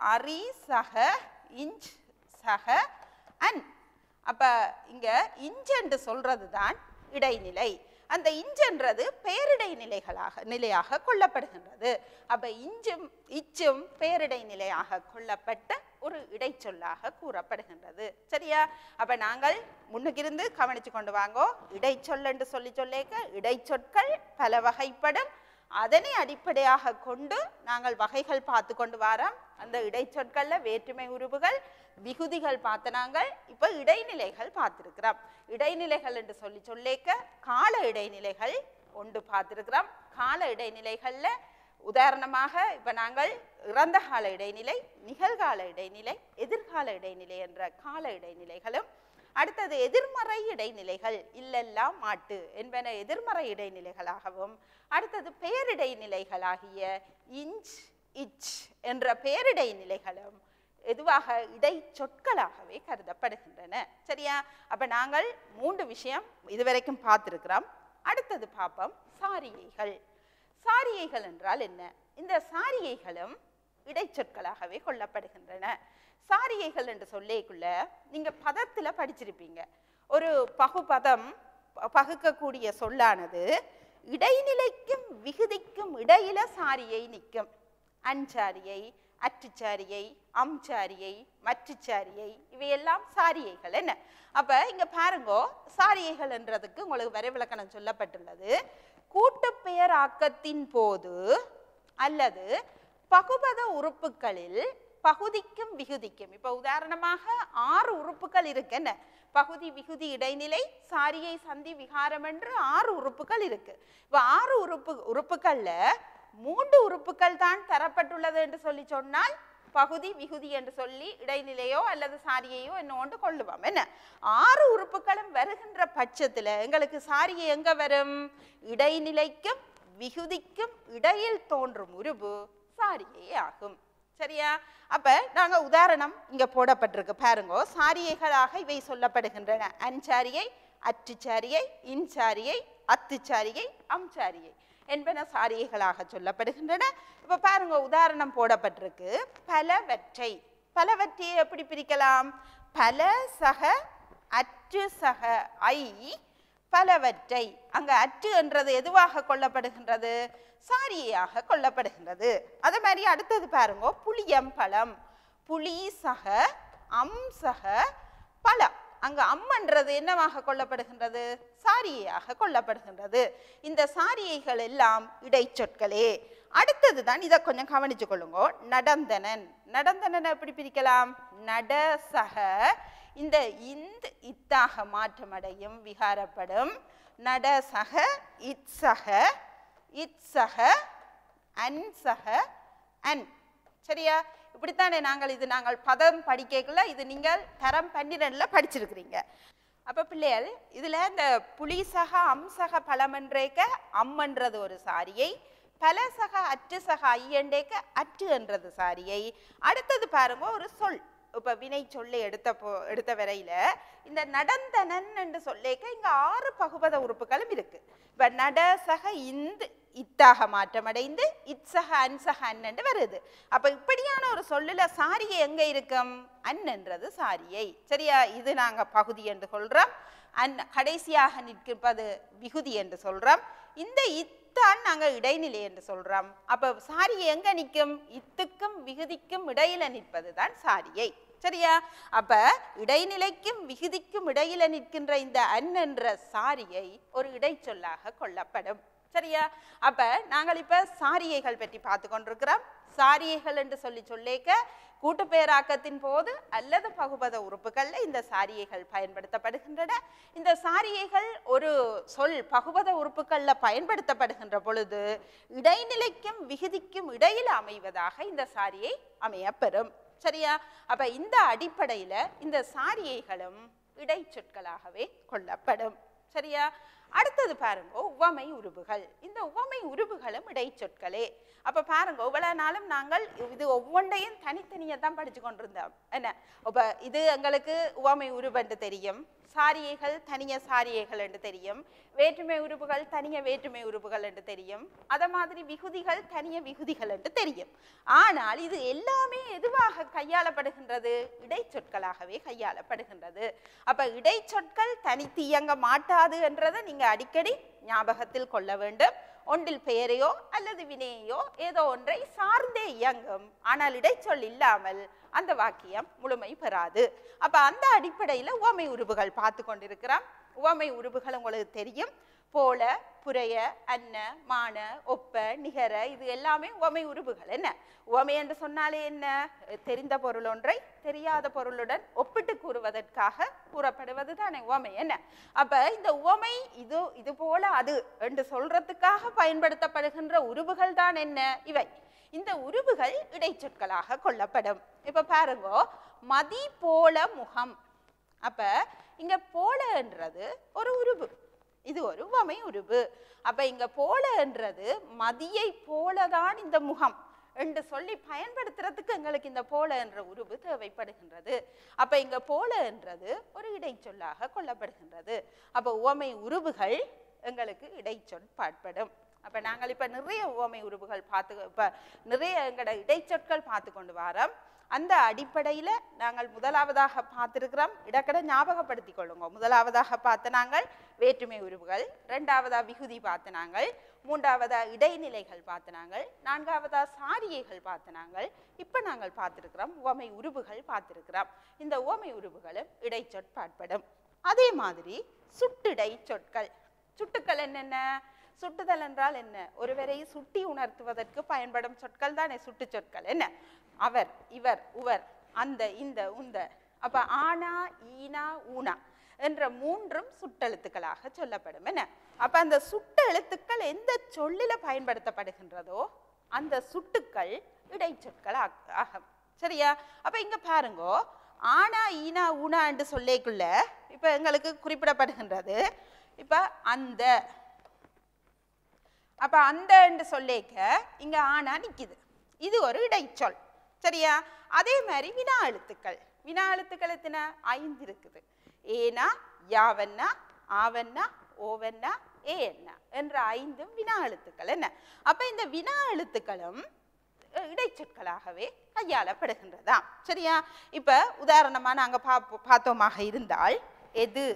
அரிசக இஞ்ச் சக அன் அப்ப இங்க இஞ்ச் என்று சொல்றது தான் இடைநிலை அந்த இஞ்சென்றது பெயரிடை நிலைகளாக நிலையாக கொள்ளப்படுகின்றது அப்ப இஞ்சும் இச்சும் பெயரிடை நிலையாக கொள்ளப்பட்ட ஒரு இடைச்சொல்லாக கூறப்படுகின்றது சரியா அப்ப நாங்கள் முன்னுக்கிருந்து கவனிச்சு கொண்டு வாங்கோ இடைச்சொல் என்று சொல்லி சொல்லேக்க இடைச்சொற்கள் பல வகைப்படும் அதனை அடிப்படையாக கொண்டு நாங்கள் வகைகள் பார்த்து கொண்டு வரோம் அந்த இடைச்சொற்கள்ல வேற்றுமை உருவுகள் விகுதிகள் பார்த்த நாங்கள் இப்ப இடைநிலைகள் பார்த்திருக்கிறோம் இடைநிலைகள் என்று சொல்லி சொல்லேக்க கால இடைநிலைகள் ஒன்று பார்த்திருக்கிறோம் கால இடைநிலைகள்ல உதாரணமாக இப்ப நாங்கள் இறந்த கால இடைநிலை நிகழ்கால இடைநிலை எதிர்கால இடைநிலை என்ற கால இடைநிலைகளும் அடுத்தது எதிர்மறை இடைநிலைகள் இல்லெல்லாம் மாட்டு என்பன எதிர்மறை இடைநிலைகளாகவும் அடுத்தது பெயரிடை நிலைகளாகிய இஞ்ச் இச் என்ற பெயரிடை நிலைகளும் எதுவாக இடை சொற்களாகவே கருதப்படுகின்றன சரியா அப்ப நாங்கள் மூன்று விஷயம் இதுவரைக்கும் பார்த்திருக்கிறோம் அடுத்தது பார்ப்போம் சாரியைகள் சாரியைகள் என்றால் என்ன இந்த சாரியைகளும் இடைச்சொற்களாகவே கொள்ளப்படுகின்றன சாரியைகள் என்று சொல்லிக்குள்ள நீங்க பதத்துல படிச்சிருப்பீங்க ஒரு பகுபதம் ப- பகுக்கக்கூடிய சொல்லானது இடைநிலைக்கும் விகுதிக்கும் இடையில சாரியை நிற்கும் அஞ்சாரியை அற்றுச்சாரியை அம்சாரியை மற்றுச்சாரியை இவையெல்லாம் சாரியைகள் என்ன அப்ப இங்க பாருங்கோ சாரியைகள் என்றதுக்கு உங்களுக்கு வரைவிலக்கணம் சொல்லப்பட்டுள்ளது கூட்டுப்பெயர் ஆக்கத்தின் போது அல்லது பகுபத உறுப்புகளில் பகுதிக்கும் விகுதிக்கும் இப்ப உதாரணமாக ஆறு உறுப்புகள் இருக்கு என்ன பகுதி விகுதி இடைநிலை சாரியை சந்தி விகாரம் என்று ஆறு உறுப்புகள் இருக்கு இப்ப ஆறு உறுப்பு உறுப்புகள்ல மூன்று உறுப்புகள் தான் தரப்பட்டுள்ளது என்று சொல்லி சொன்னால் பகுதி விகுதி என்று சொல்லி இடைநிலையோ அல்லது சாரியையோ என்னோண்டு கொள்ளுவோம் என்ன ஆறு உறுப்புகளும் வருகின்ற பட்சத்துல எங்களுக்கு சாரியை எங்க வரும் இடைநிலைக்கும் விகுதிக்கும் இடையில் தோன்றும் உருவு சாரியை ஆகும் சரியா அப்ப நாங்க உதாரணம் இங்க போடப்பட்டிருக்கு பாருங்க சாரியைகளாக இவை சொல்லப்படுகின்றன அன்சாரியை அற்றுச்சாரியை இன்சாரியை அத்துச்சாரியை அம்சாரியை என்பன சாரியைகளாக சொல்லப்படுகின்றன இப்ப பாருங்க உதாரணம் போடப்பட்டிருக்கு பலவற்றை பலவற்றை எப்படி பிரிக்கலாம் பல சக அற்று சக ஐ பலவற்றை அங்க அற்று என்றது எதுவாக கொள்ளப்படுகின்றது சாரியையாக கொள்ளப்படுகின்றது அதே மாதிரி அடுத்தது பாருங்க புளியம் பழம் புளி சக அம் சக பழம் அங்க அம்மன்றது என்னவாக கொள்ளப்படுகின்றது சாரியையாக கொள்ளப்படுகின்றது இந்த சாரியைகள் எல்லாம் இடைச்சொற்களே அடுத்தது தான் இதை கொஞ்சம் கவனிச்சு கொள்ளுங்க நடந்தனன் நடந்தனன் எப்படி பிரிக்கலாம் நடசக இந்த இந்த் இத்தாக மாற்றமடையும் விகாரப்படும் நடசக இத்சக இத்சக அன்சக அன் சரியா இப்படித்தானே நாங்கள் இது நாங்கள் பதம் படிக்கக்குள்ள இது நீங்கள் தரம் பன்னிரெண்டில் படிச்சிருக்கிறீங்க அப்போ பிள்ளைகள் இதில் இந்த புலிசக அம்சக பழமன்றேக்க அம்மன்றது ஒரு சாரியை பலசக அற்று சக ஐயண்டேக்க அற்று என்றது சாரியை அடுத்தது பாருங்க ஒரு சொல் இப்போ வினை சொல்லி எடுத்த போ எடுத்த வரையில இந்த நடந்தனன் என்று சொல்லேக்க இங்க ஆறு பகுபத உறுப்புகளும் இருக்கு இப்ப நடசக இந்து இத்தாக மாற்றமடைந்து இத்சக அன்சக அன்னண்டு வருது அப்ப இப்படியான ஒரு சொல்லுல சாரியை எங்க இருக்கும் அன்னன்றது சாரியை சரியா இது நாங்க பகுதி என்று சொல்றோம் அன் கடைசியாக நிற்கிப்பது விகுதி என்று சொல்றோம் இந்த இத்தான் நாங்க இடைநிலை என்று சொல்றோம் அப்ப சாரியை எங்க நிற்கும் இத்துக்கும் விகுதிக்கும் இடையில நிற்பது தான் சாரியை சரியா அப்ப இடைநிலைக்கும் விகுதிக்கும் இடையில நிற்கின்ற இந்த அன் என்ற சாரியை ஒரு இடைச்சொல்லாக கொள்ளப்படும் சரியா அப்ப நாங்கள் இப்ப சாரியைகள் பற்றி பார்த்து கொண்டிருக்கிறோம் சாரியைகள் என்று சொல்லி சொல்லேக்க கூட்டுப்பெயராக்கத்தின் போது அல்லது பகுபத உறுப்புகள்ல இந்த சாரியைகள் பயன்படுத்தப்படுகின்றன இந்த சாரியைகள் ஒரு சொல் பகுபத உறுப்புகள்ல பயன்படுத்தப்படுகின்ற பொழுது இடைநிலைக்கும் விகுதிக்கும் இடையில் அமைவதாக இந்த சாரியை அமையப்பெறும் சரியா அப்ப இந்த அடிப்படையில இந்த சாரியைகளும் இடைச்சொற்களாகவே கொள்ளப்படும் சரியா அடுத்தது பாருங்க உவமை உருபுகள் இந்த உவமை உருபுகளும் இடைச்சொற்களே அப்ப பாருங்க இவ்வளவு நாளும் நாங்கள் இது ஒவ்வொன்றையும் தனித்தனியா தான் படிச்சு கொண்டிருந்தோம் என்ன அப்ப இது எங்களுக்கு உவமை உருவென்று தெரியும் சாரியைகள் தனிய சாரியைகள் என்று தெரியும் வேற்றுமை உறுப்புகள் தனிய வேற்றுமை உறுப்புகள் என்று தெரியும் அத மாதிரி விகுதிகள் தனிய விகுதிகள் என்று தெரியும் ஆனால் இது எல்லாமே எதுவாக கையாளப்படுகின்றது இடைச்சொற்களாகவே கையாளப்படுகின்றது அப்ப இடைச்சொற்கள் தனித்து இயங்க மாட்டாது என்றதை நீங்க அடிக்கடி ஞாபகத்தில் கொள்ள வேண்டும் ஒன்றில் பெயரையோ அல்லது வினையோ ஏதோ ஒன்றை சார்ந்தே இயங்கும் ஆனால் இடைச்சொல் இல்லாமல் அந்த வாக்கியம் முழுமை பெறாது அப்ப அந்த அடிப்படையில உவமை உருவுகள் பார்த்து கொண்டிருக்கிறோம் உவமை உருவுகள் உங்களுக்கு தெரியும் போல புரைய அன்ன மான ஒப்ப நிகர இது எல்லாமே உவமை உருவுகள் என்ன உவமை என்று சொன்னாலே என்ன தெரிந்த பொருள் ஒன்றை தெரியாத பொருளுடன் ஒப்பிட்டு கூறுவதற்காக கூறப்படுவது தானே உவமை என்ன அப்ப இந்த உவமை இது இது போல அது என்று சொல்றதுக்காக பயன்படுத்தப்படுகின்ற உருவுகள் தான் என்ன இவை இந்த உருவுகள் இடைச்சொற்களாக கொள்ளப்படும் இப்ப பாருங்க மதி போல முகம் அப்ப இங்க போலன்றது ஒரு உருவு இது ஒரு உவமை உருவு அப்ப இங்க போலன்றது மதியை போலதான் இந்த முகம் என்று சொல்லி பயன்படுத்துறதுக்கு எங்களுக்கு இந்த போல என்ற உருவு தேவைப்படுகின்றது அப்ப இங்க போல என்றது ஒரு இடைச்சொல்லாக கொள்ளப்படுகின்றது அப்ப உவமை உருவுகள் எங்களுக்கு இடைச்சொல் பாட்படும் அப்ப நாங்கள் இப்ப நிறைய உவமை உருவுகள் பார்த்து இப்ப நிறைய எங்களோட இடைச்சொற்கள் பார்த்து கொண்டு வரோம் அந்த அடிப்படையில நாங்கள் முதலாவதாக பார்த்திருக்கிறோம் இடக்கட ஞாபகப்படுத்தி கொள்ளுங்க முதலாவதாக பார்த்த நாங்கள் வேற்றுமை உருவுகள் இரண்டாவதா விகுதி பார்த்த நாங்கள் மூன்றாவதா இடைநிலைகள் பார்த்த நாங்கள் நான்காவதா சாரியைகள் பார்த்த நாங்கள் இப்ப நாங்கள் பார்த்திருக்கிறோம் உவமை உருவுகள் பார்த்திருக்கிறோம் இந்த உவமை உருவுகளும் இடைச்சொற்பாட்படும் அதே மாதிரி சுட்டிடை சொற்கள் சுட்டுக்கள் என்னென்ன சுட்டுதல் என்றால் என்ன ஒருவரை சுட்டி உணர்த்துவதற்கு பயன்படும் சொற்கள் தானே சுட்டு சொற்கள் என்ன அவர் இவர் உவர் அந்த இந்த உந்த அப்ப ஆனா ஈனா ஊனா என்ற மூன்றும் சுட்டெழுத்துக்களாக சொல்லப்படும் என்ன அப்ப அந்த சுட்டு எழுத்துக்கள் எந்த சொல்லில பயன்படுத்தப்படுகின்றதோ அந்த சுட்டுக்கள் இடைச்சொற்கள் ஆக்- ஆகும் சரியா அப்ப இங்க பாருங்கோ ஆனா ஈனா ஊனா என்று சொல்லேக்குள்ள இப்ப எங்களுக்கு குறிப்பிடப்படுகின்றது இப்ப அந்த அப்ப அந்த என்று சொல்லேக்க இங்க ஆனா நிக்குது இது ஒரு இடைச்சொல் சரியா அதே மாதிரி வினா எழுத்துக்கள் வினா எழுத்துக்கள் எத்தனை ஐந்து இருக்குது ஏனா யாவன்னா ஆவன்னா ஓவன்னா ஏன்னா என்ற ஐந்தும் வினா எழுத்துக்கள் என்ன அப்ப இந்த வினா எழுத்துக்களும் அஹ், இடைச்சொற்களாகவே கையாளப்படுகின்றதா சரியா இப்ப உதாரணமா நாங்க பாப்போ- பார்த்தோமாக இருந்தால் எது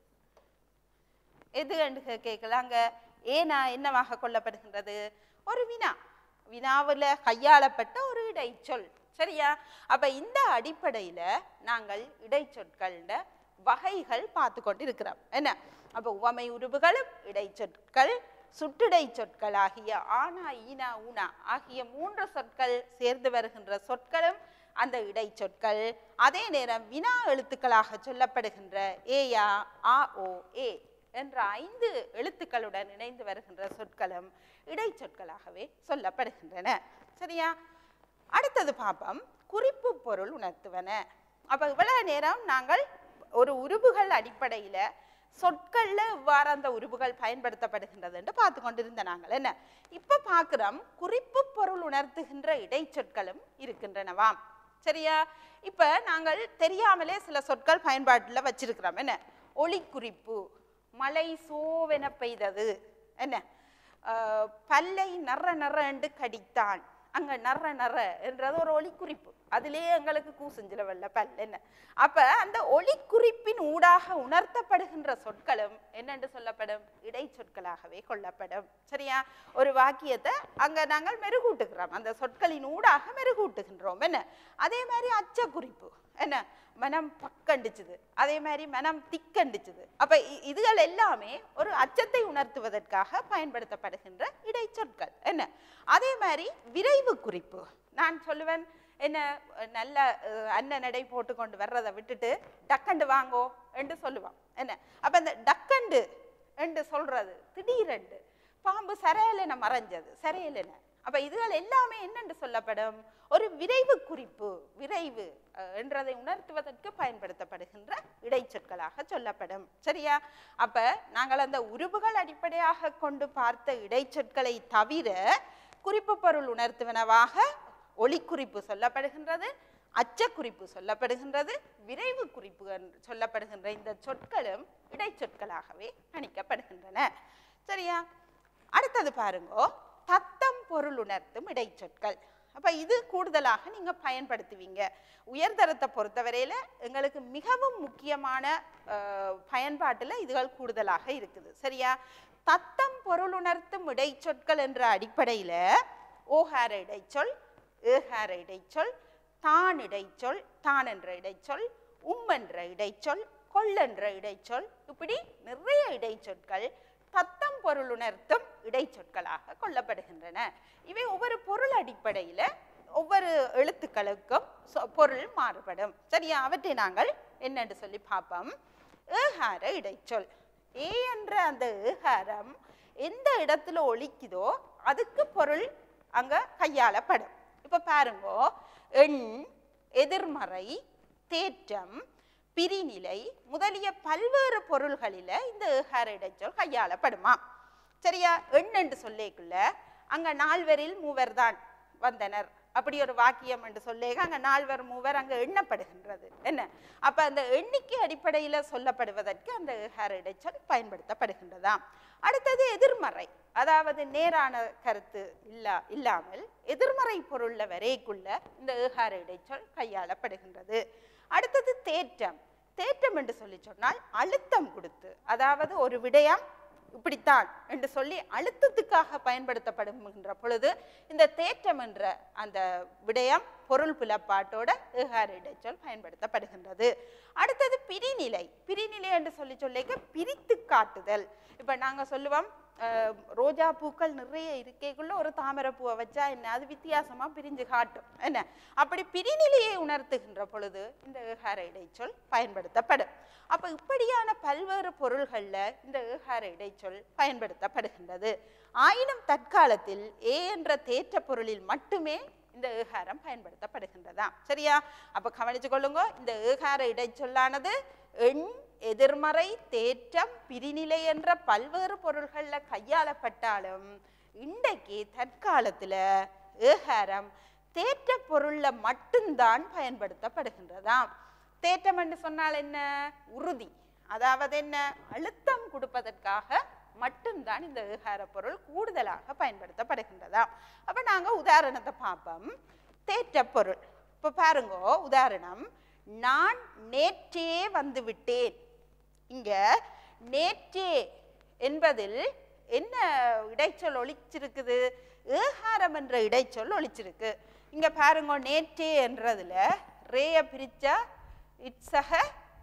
எது என்று கே- கேட்கலாம் அங்க ஏனா என்னவாக கொள்ளப்படுகின்றது ஒரு வினா வினாவுல கையாளப்பட்ட ஒரு இடைச்சொல் சரியா அப்ப இந்த அடிப்படையில நாங்கள் இடைச்சொற்கள வகைகள் பார்த்து கொண்டு இருக்கிறோம் என்ன அப்ப உவமை உருவுகளும் இடைச்சொற்கள் சுட்டிடை சொற்கள் ஆகிய ஆனா ஈனா ஊனா ஆகிய மூன்று சொற்கள் சேர்ந்து வருகின்ற சொற்களும் அந்த இடைச்சொற்கள் அதே நேரம் வினா எழுத்துக்களாக சொல்லப்படுகின்ற ஏயா ஆ ஓ ஏ என்ற ஐந்து எழுத்துக்களுடன் இணைந்து வருகின்ற சொற்களும் இடைச்சொற்களாகவே சொல்லப்படுகின்றன சரியா அடுத்தது பார்ப்போம் குறிப்பு பொருள் உணர்த்துவன அப்ப இவ்வளவு நேரம் நாங்கள் ஒரு உருபுகள் அடிப்படையில சொற்கள்ல எவ்வாறு அந்த உருபுகள் பயன்படுத்தப்படுகின்றது என்று பார்த்து கொண்டிருந்த நாங்கள் என்ன இப்ப பார்க்கிறோம் குறிப்பு பொருள் உணர்த்துகின்ற இடைச்சொற்களும் இருக்கின்றனவாம் சரியா இப்ப நாங்கள் தெரியாமலே சில சொற்கள் பயன்பாட்டுல வச்சிருக்கிறோம் என்ன ஒளிக்குறிப்பு மழை சோவென பெய்தது என்ன ஆஹ் பல்லை நற நற என்று கடித்தான் அங்க நற நற என்றது ஒரு ஒளிக்குறிப்பு அதிலேயே எங்களுக்கு கூசஞ்சில வெள்ள பல் என்ன அப்ப அந்த ஒளிக்குறிப்பின் ஊடாக உணர்த்தப்படுகின்ற சொற்களும் என்னென்று சொல்லப்படும் இடைச்சொற்களாகவே கொள்ளப்படும் சரியா ஒரு வாக்கியத்தை அங்க நாங்கள் மெருகூட்டுகிறோம் அந்த சொற்களின் ஊடாக மெருகூட்டுகின்றோம் என்ன அதே மாதிரி அச்ச குறிப்பு என்ன மனம் பக்கண்டிச்சுது அதே மாதிரி மனம் திக்கண்டிச்சுது அப்ப இ- இதுகள் எல்லாமே ஒரு அச்சத்தை உணர்த்துவதற்காக பயன்படுத்தப்படுகின்ற இடைச்சொற்கள் என்ன அதே மாதிரி விரைவு குறிப்பு நான் சொல்லுவேன் என்ன அஹ், நல்ல அஹ், அன்ன நடை போட்டு கொண்டு வர்றதை விட்டுட்டு டக்கண்டு வாங்கோ என்று சொல்லுவான் என்ன அப்ப இந்த டக்கண்டு என்று சொல்றது திடீரென்று பாம்பு சரையலென மறைஞ்சது சரையலென அப்ப இதுகள் எல்லாமே என்னென்று சொல்லப்படும் ஒரு விரைவு குறிப்பு விரைவு அஹ், என்றதை உணர்த்துவதற்கு பயன்படுத்தப்படுகின்ற இடைச்சொற்களாக சொல்லப்படும் சரியா அப்ப நாங்கள் அந்த உருபுகள் அடிப்படையாக கொண்டு பார்த்த இடைச்சொற்களை தவிர குறிப்பு பொருள் உணர்த்துவனவாக ஒளிக்குறிப்பு சொல்லப்படுகின்றது அச்சக்குறிப்பு சொல்லப்படுகின்றது விரைவு குறிப்பு என்று சொல்லப்படுகின்ற இந்த சொற்களும் இடைச்சொற்களாகவே கணிக்கப்படுகின்றன சரியா அடுத்தது பாருங்கோ தத்தம் பொருள் உணர்த்தும் இடைச்சொற்கள் அப்ப இது கூடுதலாக நீங்க பயன்படுத்துவீங்க உயர்தரத்தை பொறுத்தவரையில எங்களுக்கு மிகவும் முக்கியமான அஹ், பயன்பாட்டுல இதுகள் கூடுதலாக இருக்குது சரியா தத்தம் பொருள் உணர்த்தும் இடைச்சொற்கள் என்ற அடிப்படையில ஓஹார இடைச்சொல் ஏஹார இடைச்சொல் தான் இடைச்சொல் தான் என்ற இடைச்சொல் உம் என்ற இடைச்சொல் கொள்ளென்ற இடைச்சொல் இப்படி நிறைய இடைச்சொற்கள் தத்தம் பொருள் உணர்த்தும் இடைச்சொற்களாக கொள்ளப்படுகின்றன இவை ஒவ்வொரு பொருள் அடிப்படையில ஒவ்வொரு எழுத்துக்களுக்கும் சொ- பொருள் மாறுபடும் சரியா அவற்றை நாங்கள் என்னென்று சொல்லி பார்ப்போம் ஏகார இடைச்சொல் ஏ என்ற அந்த ஏகாரம் எந்த இடத்துல ஒலிக்குதோ அதுக்கு பொருள் அங்க கையாளப்படும் இப்ப பாருங்கோ எண் எதிர்மறை தேற்றம் பிரிநிலை முதலிய பல்வேறு பொருள்களில இந்த ஏகார இடைச்சொல் கையாளப்படுமா சரியா எண் என்று சொல்லேக்குள்ள அங்க நால்வரில் மூவர் தான் வந்தனர் அப்படி ஒரு வாக்கியம் என்று சொல்லேக அங்க நால்வர் மூவர் அங்க எண்ணப்படுகின்றது என்ன அப்ப அந்த எண்ணிக்கை அடிப்படையில சொல்லப்படுவதற்கு அந்த ஏகார இடைச்சொல் பயன்படுத்தப்படுகின்றதாம் அடுத்தது எதிர்மறை அதாவது நேரான கருத்து இல்லா இல்லாமல் எதிர்மறை பொருள்ல வரைக்குள்ள இந்த ஏகார இடைச்சொல் கையாளப்படுகின்றது அடுத்தது தேற்றம் தேற்றம் என்று சொல்லி சொன்னால் அழுத்தம் கொடுத்து அதாவது ஒரு விடயம் இப்படித்தான் என்று சொல்லி அழுத்தத்துக்காக பயன்படுத்தப்படுகின்ற பொழுது இந்த தேற்றம் என்ற அந்த விடயம் பொருள் புலப்பாட்டோட ஏகார இடைச்சொல் பயன்படுத்தப்படுகின்றது அடுத்தது பிரிநிலை பிரிநிலை என்று சொல்லி சொல்லிக்க பிரித்து காட்டுதல் இப்ப நாங்க சொல்லுவோம் அஹ், ரோஜா பூக்கள் நிறைய இருக்கைக்குள்ள ஒரு தாமரை பூவை வச்சா என்ன அது வித்தியாசமா பிரிஞ்சு காட்டும் என்ன அப்படி பிரிநிலையை உணர்த்துகின்ற பொழுது இந்த ஏகார இடைச்சொல் பயன்படுத்தப்படும் அப்ப இப்படியான பல்வேறு பொருள்கள்ல இந்த ஏகார இடைச்சொல் பயன்படுத்தப்படுகின்றது ஆயினும் தற்காலத்தில் ஏ என்ற தேற்ற பொருளில் மட்டுமே இந்த ஏகாரம் பயன்படுத்தப்படுகின்றதா சரியா அப்ப கவனிச்சு கொள்ளுங்க இந்த ஏகார இடைச்சொல்லானது எண் எதிர்மறை தேற்றம் பிரிநிலை என்ற பல்வேறு பொருள்கள்ல கையாளப்பட்டாலும் இன்றைக்கு தற்காலத்துல ஏகாரம் தேற்ற பொருள்ல மட்டும்தான் பயன்படுத்தப்படுகின்றதாம் தேற்றம் என்று சொன்னால் என்ன உறுதி அதாவது என்ன அழுத்தம் கொடுப்பதற்காக மட்டும்தான் இந்த ஏகார பொருள் கூடுதலாக பயன்படுத்தப்படுகின்றதா அப்ப நாங்க உதாரணத்தை பார்ப்போம் தேற்ற பொருள் இப்ப பாருங்க உதாரணம் நான் நேற்றே வந்து விட்டேன் இங்க நேற்றே என்பதில் என்ன இடைச்சொல் ஒளிச்சிருக்குது ஏகாரம் என்ற இடைச்சொல் ஒளிச்சிருக்கு இங்க பாருங்க நேற்றே என்றதுல ரேய பிரிச்சா இட்ஸக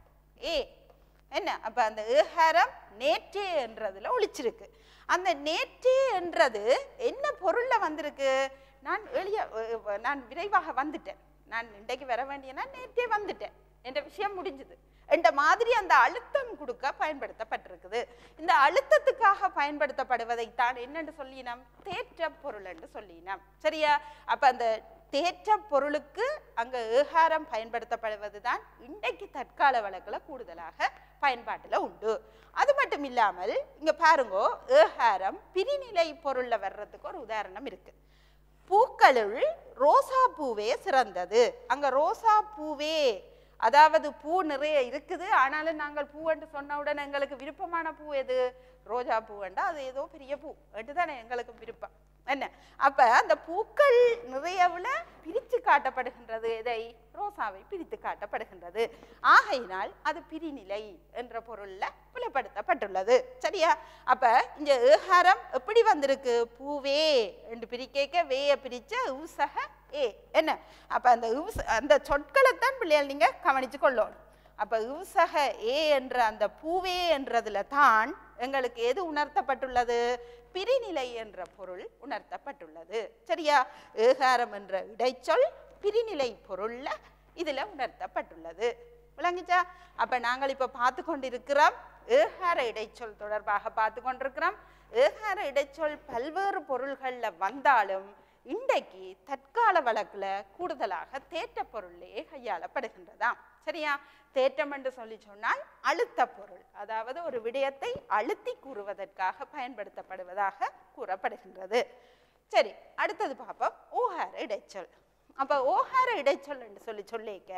ஏ என்ன அப்ப அந்த ஏகாரம் நேற்றே என்றதுல ஒளிச்சிருக்கு அந்த நேற்றே என்றது என்ன பொருள்ல வந்திருக்கு நான் எளிய அஹ் நான் விரைவாக வந்துட்டேன் நான் இன்றைக்கு வர வேண்டியனா நேற்றே வந்துட்டேன் என்ற விஷயம் முடிஞ்சுது என்ற மாதிரி அந்த அழுத்தம் கொடுக்க பயன்படுத்தப்பட்டிருக்குது இந்த அழுத்தத்துக்காக பயன்படுத்தப்படுவதைத்தான் என்னன்னு சொல்லினோம் தேற்ற பொருள் என்று சொல்லினோம் சரியா அப்ப அந்த தேற்ற பொருளுக்கு அங்க ஏகாரம் பயன்படுத்தப்படுவது தான் இன்றைக்கு தற்கால வழக்குல கூடுதலாக பயன்பாட்டுல உண்டு அது மட்டும் இல்லாமல் இங்க பாருங்கோ ஏகாரம் பிரிநிலை பொருள்ல வர்றதுக்கு ஒரு உதாரணம் இருக்கு பூக்களுள் ரோசா பூவே சிறந்தது அங்க ரோசா பூவே அதாவது பூ நிறைய இருக்குது ஆனாலும் நாங்கள் பூ என்று சொன்ன உடனே எங்களுக்கு விருப்பமான பூ எது ரோஜா பூவண்டா அது ஏதோ பெரிய பூ தானே எங்களுக்கு விருப்பம் என்ன அப்ப அந்த பூக்கள் நிறையவுல பிரித்து காட்டப்படுகின்றது எதை ரோசாவை பிரித்து காட்டப்படுகின்றது ஆகையினால் அது பிரிநிலை என்ற பொருள்ல புலப்படுத்தப்பட்டுள்ளது சரியா அப்ப இந்த ஏகாரம் எப்படி வந்திருக்கு பூவே என்று பிரிக்க வேய பிரிச்ச உசக ஏ என்ன அப்ப அந்த உஸ் அந்த சொற்களைத்தான் பிள்ளைகள் நீங்க கவனிச்சு கொள்ளணும் அப்ப உசக ஏ என்ற அந்த பூவே என்றதுல தான் எங்களுக்கு எது உணர்த்தப்பட்டுள்ளது பிரிநிலை என்ற பொருள் உணர்த்தப்பட்டுள்ளது சரியா ஏகாரம் என்ற இடைச்சொல் பிரிநிலை பொருள்ல இதுல உணர்த்தப்பட்டுள்ளது விளங்குச்சா அப்ப நாங்கள் இப்ப பார்த்து கொண்டிருக்கிறோம் ஏகார இடைச்சொல் தொடர்பாக பார்த்து கொண்டிருக்கிறோம் ஏகார இடைச்சொல் பல்வேறு பொருள்கள்ல வந்தாலும் இன்றைக்கு தற்கால வழக்குல கூடுதலாக தேற்ற பொருளே கையாளப்படுகின்றதாம் சரியா தேற்றம் என்று சொல்லி சொன்னால் அழுத்த பொருள் அதாவது ஒரு விடயத்தை அழுத்தி கூறுவதற்காக பயன்படுத்தப்படுவதாக கூறப்படுகின்றது சரி அடுத்தது பார்ப்போம் ஓகார இடைச்சொல் அப்ப ஓகார இடைச்சொல் என்று சொல்லி சொல்லிக்க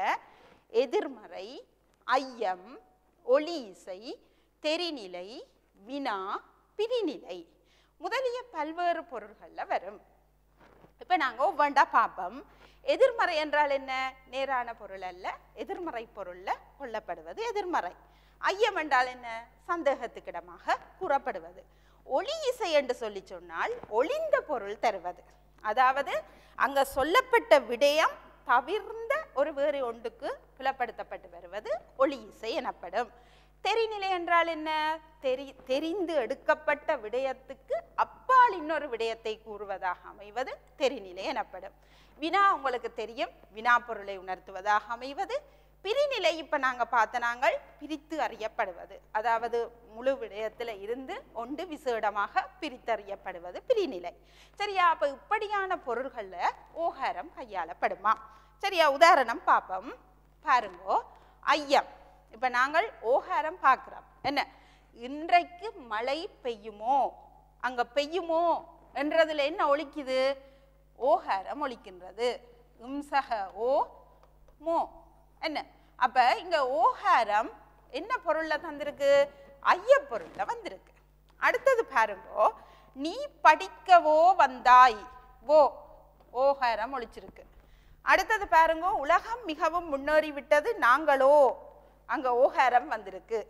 எதிர்மறை ஐயம் ஒளி இசை தெரிநிலை வினா பிரிநிலை முதலிய பல்வேறு பொருள்கள்ல வரும் இப்ப நாங்க ஒவ்வொன்றா பார்ப்போம் எதிர்மறை என்றால் என்ன நேரான பொருள் அல்ல எதிர்மறை பொருள்ல கொள்ளப்படுவது எதிர்மறை ஐயம் என்றால் என்ன சந்தேகத்துக்கிடமாக கூறப்படுவது ஒளி இசை என்று சொல்லி சொன்னால் ஒளிந்த பொருள் தருவது அதாவது அங்க சொல்லப்பட்ட விடயம் தவிர்ந்த ஒரு வேறு ஒன்றுக்கு புலப்படுத்தப்பட்டு வருவது ஒளி இசை எனப்படும் தெரிநிலை என்றால் என்ன தெரி தெரிந்து எடுக்கப்பட்ட விடயத்துக்கு அப்பால் இன்னொரு விடயத்தை கூறுவதாக அமைவது தெரிநிலை எனப்படும் வினா உங்களுக்கு தெரியும் வினா பொருளை உணர்த்துவதாக அமைவது பிரிநிலை இப்ப நாங்க பார்த்த நாங்கள் பிரித்து அறியப்படுவது அதாவது முழு விடயத்துல இருந்து ஒன்று விசேடமாக பிரித்தறியப்படுவது பிரிநிலை சரியா அப்ப இப்படியான பொருள்கள்ல ஓகாரம் கையாளப்படுமா சரியா உதாரணம் பார்ப்போம் பாருங்கோ ஐயம் இப்ப நாங்கள் ஓகாரம் பார்க்கிறோம் என்ன இன்றைக்கு மழை பெய்யுமோ அங்க பெய்யுமோ என்றதுல என்ன ஒலிக்குது ஓகாரம் ஒலிக்கின்றது உம்சக ஓ மோ என்ன அப்ப இங்க ஓகாரம் என்ன பொருள்ல தந்திருக்கு ஐய பொருள்ல வந்திருக்கு அடுத்தது பாருங்கோ நீ படிக்கவோ வந்தாய் ஓ ஓகாரம் ஒழிச்சிருக்கு அடுத்தது பாருங்க உலகம் மிகவும் முன்னேறி விட்டது நாங்களோ அங்க ஓகாரம் வந்திருக்கு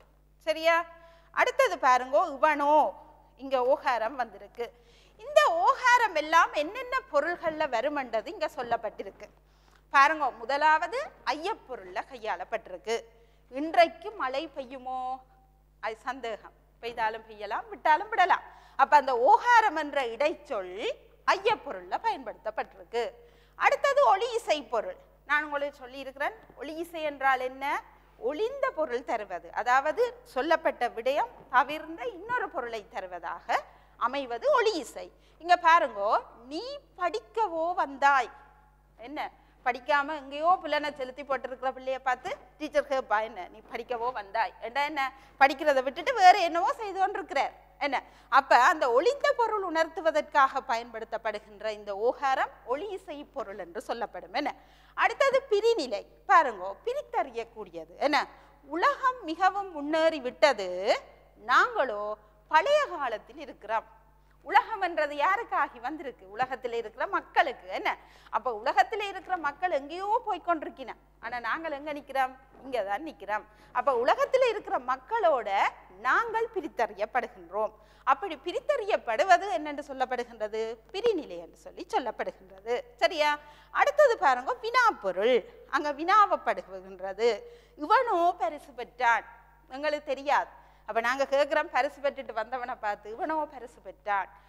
சரியா அடுத்தது பாருங்க இவனோ இங்க ஓகாரம் வந்திருக்கு இந்த ஓகாரம் எல்லாம் என்னென்ன பொருள்கள்ல வருமென்றது இங்க சொல்லப்பட்டிருக்கு பாருங்க முதலாவது ஐயப்பொருள்ல கையாளப்பட்டிருக்கு இன்றைக்கு மழை பெய்யுமோ அது சந்தேகம் பெய்தாலும் பெய்யலாம் விட்டாலும் விடலாம் அப்ப அந்த ஓகாரம் என்ற இடைச்சொல் ஐயப்பொருள்ல பயன்படுத்தப்பட்டிருக்கு அடுத்தது ஒளி இசை பொருள் நான் உங்களுக்கு சொல்லி இருக்கிறேன் ஒளி இசை என்றால் என்ன ஒளிந்த பொருள் தருவது அதாவது சொல்லப்பட்ட விடயம் தவிர்ந்த இன்னொரு பொருளை தருவதாக அமைவது ஒளி இசை இங்க பாருங்கோ நீ படிக்கவோ வந்தாய் என்ன படிக்காம எங்கேயோ பிள்ளைனை செலுத்தி போட்டிருக்கிற பிள்ளைய பார்த்து டீச்சர் கேட்பா என்ன நீ படிக்கவோ வந்தாய் என்ன என்ன படிக்கிறதை விட்டுட்டு வேற என்னவோ செய்து கொண்டிருக்கிறார் என்ன அப்ப அந்த ஒளிந்த பொருள் உணர்த்துவதற்காக பயன்படுத்தப்படுகின்ற இந்த ஓகாரம் ஒளி இசை பொருள் என்று சொல்லப்படும் என்ன அடுத்தது பிரிநிலை பாருங்கோ பிரித்தறியக்கூடியது என்ன உலகம் மிகவும் முன்னேறி விட்டது நாங்களோ பழைய காலத்தில் இருக்கிறோம் உலகம் என்றது யாருக்காகி வந்திருக்கு உலகத்தில் இருக்கிற மக்களுக்கு என்ன அப்ப உலகத்தில் இருக்கிற மக்கள் எங்கேயோ போய் கொண்டிருக்கின ஆனா நாங்கள் எங்க நிக்கிறோம் இங்க தான் நிக்கிறோம் அப்ப உலகத்தில் இருக்கிற மக்களோட நாங்கள் பிரித்தறியப்படுகின்றோம் அப்படி பிரித்தறியப்படுவது என்னென்று சொல்லப்படுகின்றது பிரிநிலை என்று சொல்லி சொல்லப்படுகின்றது சரியா அடுத்தது பாருங்க வினாப்பொருள் அங்க வினாவப்படுகின்றது இவனோ பரிசு பெற்றான் எங்களுக்கு தெரியாது அப்ப நாங்க கேட்கிறோம் பரிசு பெற்றுட்டு வந்தவனை பார்த்து இவனோ பரிசு பெற்றான்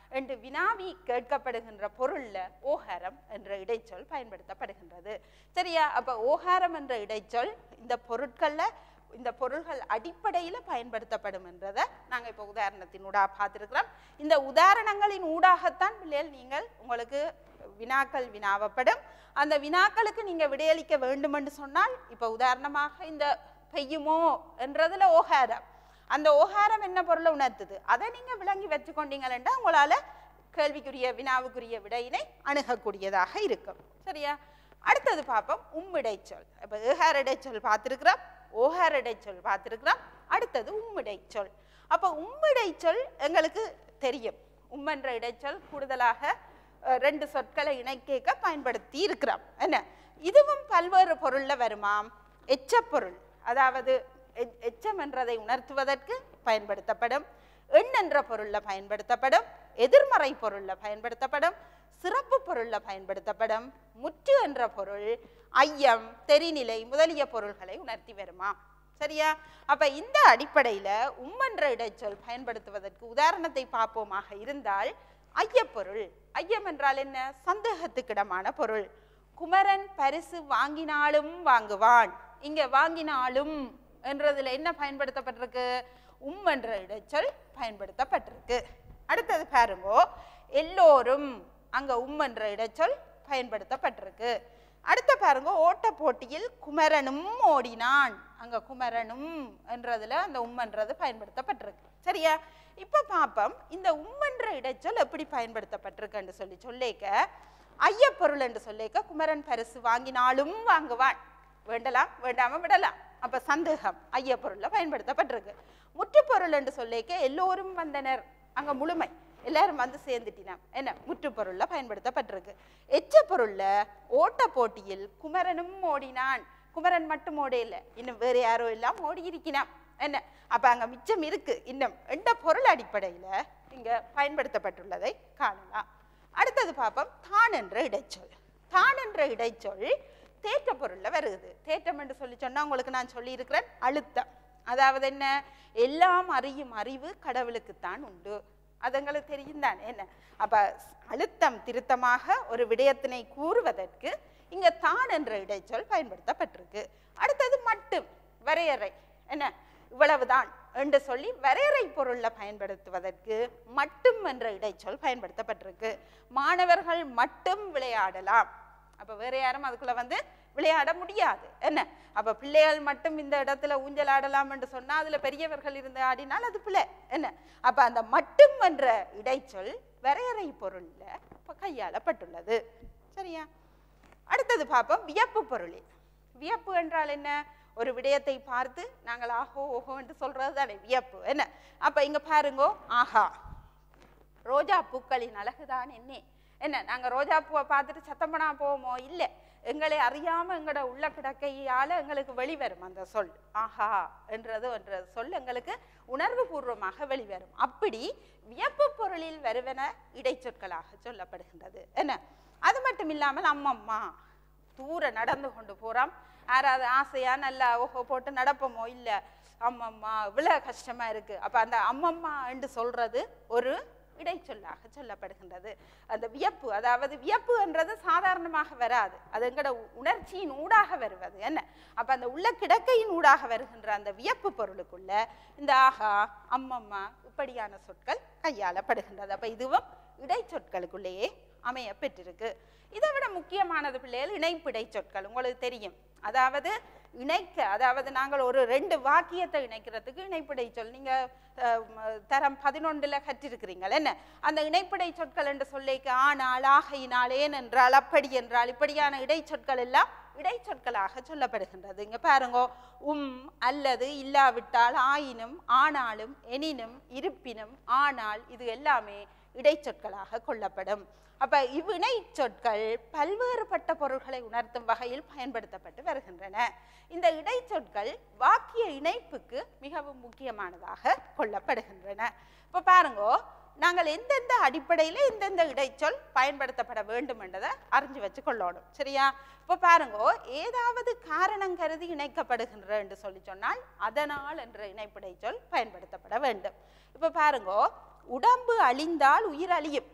என்று வினாவி கேட்கப்படுகின்ற பொருள்ல ஓகாரம் என்ற இடைச்சொல் பயன்படுத்தப்படுகின்றது சரியா அப்ப ஓகாரம் என்ற இடைச்சொல் இந்த பொருட்கள்ல இந்த பொருள்கள் அடிப்படையில பயன்படுத்தப்படும் என்றதை நாங்க இப்போ உதாரணத்தினூடாக பார்த்திருக்கிறோம் இந்த உதாரணங்களின் ஊடாகத்தான் பிள்ளைகள் நீங்கள் உங்களுக்கு வினாக்கள் வினாவப்படும் அந்த வினாக்களுக்கு நீங்க விடையளிக்க வேண்டும் என்று சொன்னால் இப்ப உதாரணமாக இந்த பெய்யுமோ என்றதுல ஓகாரம் அந்த ஓகாரம் என்ன பொருளை உணர்த்துது அதை நீங்க விளங்கி வச்சுக்கொண்டீங்கன்னா உங்களால கேள்விக்குரிய வினாவுக்குரிய விடையினை அணுகக்கூடியதாக இருக்கும் சரியா அடுத்தது பார்ப்போம் உம்மிடைச்சொல் இப்ப ஏகார இடைச்சொல் பார்த்திருக்கிறோம் ஓகார இடைச்சொல் பார்த்திருக்கிறோம் அடுத்தது உம்மிடைச்சொல் அப்ப உம்மிடைச்சொல் எங்களுக்கு தெரியும் உம்மென்ற இடைச்சொல் கூடுதலாக அஹ், ரெண்டு சொற்களை இணைக்க பயன்படுத்தி இருக்கிறோம் என்ன இதுவும் பல்வேறு பொருள்ல வருமாம் எச்சப்பொருள் அதாவது எ- எச்சம் என்றதை உணர்த்துவதற்கு பயன்படுத்தப்படும் எண் என்ற பொருள்ல பயன்படுத்தப்படும் எதிர்மறை பொருள்ல பயன்படுத்தப்படும் சிறப்பு பொருள்ல பயன்படுத்தப்படும் முற்று என்ற பொருள் ஐயம் தெரிநிலை முதலிய பொருள்களை உணர்த்தி வருமா சரியா அப்ப இந்த அடிப்படையில உம்மென்ற இடைச்சொல் பயன்படுத்துவதற்கு உதாரணத்தை பார்ப்போமாக இருந்தால் ஐயப்பொருள் ஐயம் என்றால் என்ன சந்தேகத்துக்கிடமான பொருள் குமரன் பரிசு வாங்கினாலும் வாங்குவான் இங்க வாங்கினாலும் என்றதுல என்ன பயன்படுத்தப்பட்டிருக்கு உம் என்ற இடைச்சொல் பயன்படுத்தப்பட்டிருக்கு அடுத்தது பாருங்கோ எல்லோரும் அங்க உம் என்ற இடைச்சொல் பயன்படுத்தப்பட்டிருக்கு அடுத்த பாருங்க ஓட்ட போட்டியில் குமரனும் ஓடினான் அங்க குமரனும் என்றதுல அந்த உம்மன்றது பயன்படுத்தப்பட்டிருக்கு சரியா இப்ப பாப்போம் இந்த உம்மன்ற இடைச்சொல் எப்படி பயன்படுத்தப்பட்டிருக்குன்னு சொல்லி சொல்லேக்க ஐயப்பொருள் என்று சொல்லேக்க குமரன் பரிசு வாங்கினாலும் வாங்குவான் வேண்டலாம் வேண்டாம விடலாம் அப்ப சந்தேகம் ஐயப்பொருள்ல பயன்படுத்தப்பட்டிருக்கு முற்றுப்பொருள் என்று சொல்லேக்க எல்லோரும் வந்தனர் அங்க முழுமை எல்லாரும் வந்து சேர்ந்துட்டினாம் என்ன முற்றுப்பொருள்ல பயன்படுத்தப்பட்டிருக்கு எச்ச பொருள்ல ஓட்ட போட்டியில் குமரனும் ஓடினான் குமரன் மட்டும் ஓட இல்லை இன்னும் வேற யாரோ எல்லாம் ஓடி இருக்கிறான் என்ன அப்ப அங்க மிச்சம் இருக்கு இன்னும் எந்த பொருள் அடிப்படையில இங்க பயன்படுத்தப்பட்டுள்ளதை காணலாம் அடுத்தது பார்ப்போம் தான் என்ற இடைச்சொல் தான் என்ற இடைச்சொல் தேற்ற பொருள்ல வருது தேற்றம் என்று சொல்லி சொன்னா உங்களுக்கு நான் சொல்லி இருக்கிறேன் அழுத்தம் அதாவது என்ன எல்லாம் அறியும் அறிவு கடவுளுக்குத்தான் உண்டு அது எங்களுக்கு தெரியும் தானே என்ன அப்ப அழுத்தம் திருத்தமாக ஒரு விடயத்தினை கூறுவதற்கு இங்க தான் என்ற இடைச்சொல் பயன்படுத்தப்பட்டிருக்கு அடுத்தது மட்டும் வரையறை என்ன இவ்வளவுதான் என்று சொல்லி வரையறை பொருள்ல பயன்படுத்துவதற்கு மட்டும் என்ற இடைச்சொல் பயன்படுத்தப்பட்டிருக்கு மாணவர்கள் மட்டும் விளையாடலாம் அப்ப வேற யாரும் அதுக்குள்ள வந்து விளையாட முடியாது என்ன அப்ப பிள்ளைகள் மட்டும் இந்த இடத்துல ஊஞ்சல் ஆடலாம் என்று சொன்னா அதுல பெரியவர்கள் இருந்து ஆடினால் அது பிள்ளை என்ன அப்ப அந்த மட்டும் என்ற இடைச்சொல் வரையறை பொருள்ல இப்ப கையாளப்பட்டுள்ளது சரியா அடுத்தது பார்ப்போம் வியப்பு பொருளில் வியப்பு என்றால் என்ன ஒரு விடயத்தை பார்த்து நாங்கள் ஆஹோ ஓஹோ என்று சொல்றது தானே வியப்பு என்ன அப்ப இங்க பாருங்கோ ஆஹா ரோஜா பூக்களின் அழகுதான் என்ன என்ன நாங்க ரோஜா பூவை பார்த்துட்டு சத்தம் பண்ணா போவோமோ இல்ல எங்களை அறியாம எங்களோட உள்ள கிடக்கையால எங்களுக்கு வெளிவரும் அந்த சொல் ஆஹா என்றது என்ற சொல் எங்களுக்கு உணர்வு பூர்வமாக வெளிவரும் அப்படி வியப்பு பொருளில் வருவன இடைச்சொற்களாக சொல்லப்படுகின்றது என்ன அது மட்டும் இல்லாமல் அம்மம்மா தூர நடந்து கொண்டு போறோம் யாராவது ஆசையா நல்லா ஓஹோ போட்டு நடப்போமோ இல்ல அம்மம்மா இவ்வளவு கஷ்டமா இருக்கு அப்ப அந்த அம்மம்மா என்று சொல்றது ஒரு இடைச்சொல்லாக சொல்லப்படுகின்றது அந்த வியப்பு அதாவது வியப்பு என்றது சாதாரணமாக வராது அது எங்கட உ- உணர்ச்சியின் ஊடாக வருவது என்ன அப்ப அந்த உள்ள கிடக்கையின் ஊடாக வருகின்ற அந்த வியப்பு பொருளுக்குள்ள இந்த ஆஹா அம்மம்மா இப்படியான சொற்கள் கையாளப்படுகின்றது அப்ப இதுவும் இடைச்சொற்களுக்குள்ளேயே அமைய பெற்றிருக்கு இதை விட முக்கியமானது பிள்ளைகள் இணைப்பு இடைச்சொற்கள் உங்களுக்கு தெரியும் அதாவது இணைக்க அதாவது நாங்கள் ஒரு ரெண்டு வாக்கியத்தை இணைக்கிறதுக்கு இணைப்பிடை சொல் நீங்க அஹ், ம, தரம் பதினொன்றுல கற்றிருக்கிறீங்கள் என்ன அந்த இணைப்பிடை சொற்கள் என்று சொல்லிக்க ஆனால் ஆகையினால் ஏன் என்றால் அப்படி என்றால் இப்படியான இடைச்சொற்கள் எல்லாம் இடைச்சொற்களாக சொல்லப்படுகின்றது இங்க பாருங்க உம் அல்லது இல்லாவிட்டால் ஆயினும் ஆனாலும் எனினும் இருப்பினும் ஆனால் இது எல்லாமே இடைச்சொற்களாக கொள்ளப்படும் அப்ப இவ்வினை சொற்கள் பல்வேறுபட்ட பொருள்களை உணர்த்தும் வகையில் பயன்படுத்தப்பட்டு வருகின்றன இந்த இடைச்சொற்கள் வாக்கிய இணைப்புக்கு மிகவும் முக்கியமானதாக கொள்ளப்படுகின்றன இப்ப பாருங்கோ நாங்கள் எந்தெந்த அடிப்படையில எந்தெந்த இடைச்சொல் பயன்படுத்தப்பட வேண்டும் என்றதை அறிஞ்சு வச்சு கொள்ளணும் சரியா இப்ப பாருங்கோ ஏதாவது காரணம் கருதி இணைக்கப்படுகின்ற என்று சொல்லி சொன்னால் அதனால் என்ற இணைப்பிடை சொல் பயன்படுத்தப்பட வேண்டும் இப்ப பாருங்கோ உடம்பு அழிந்தால் உயிர் அழியும்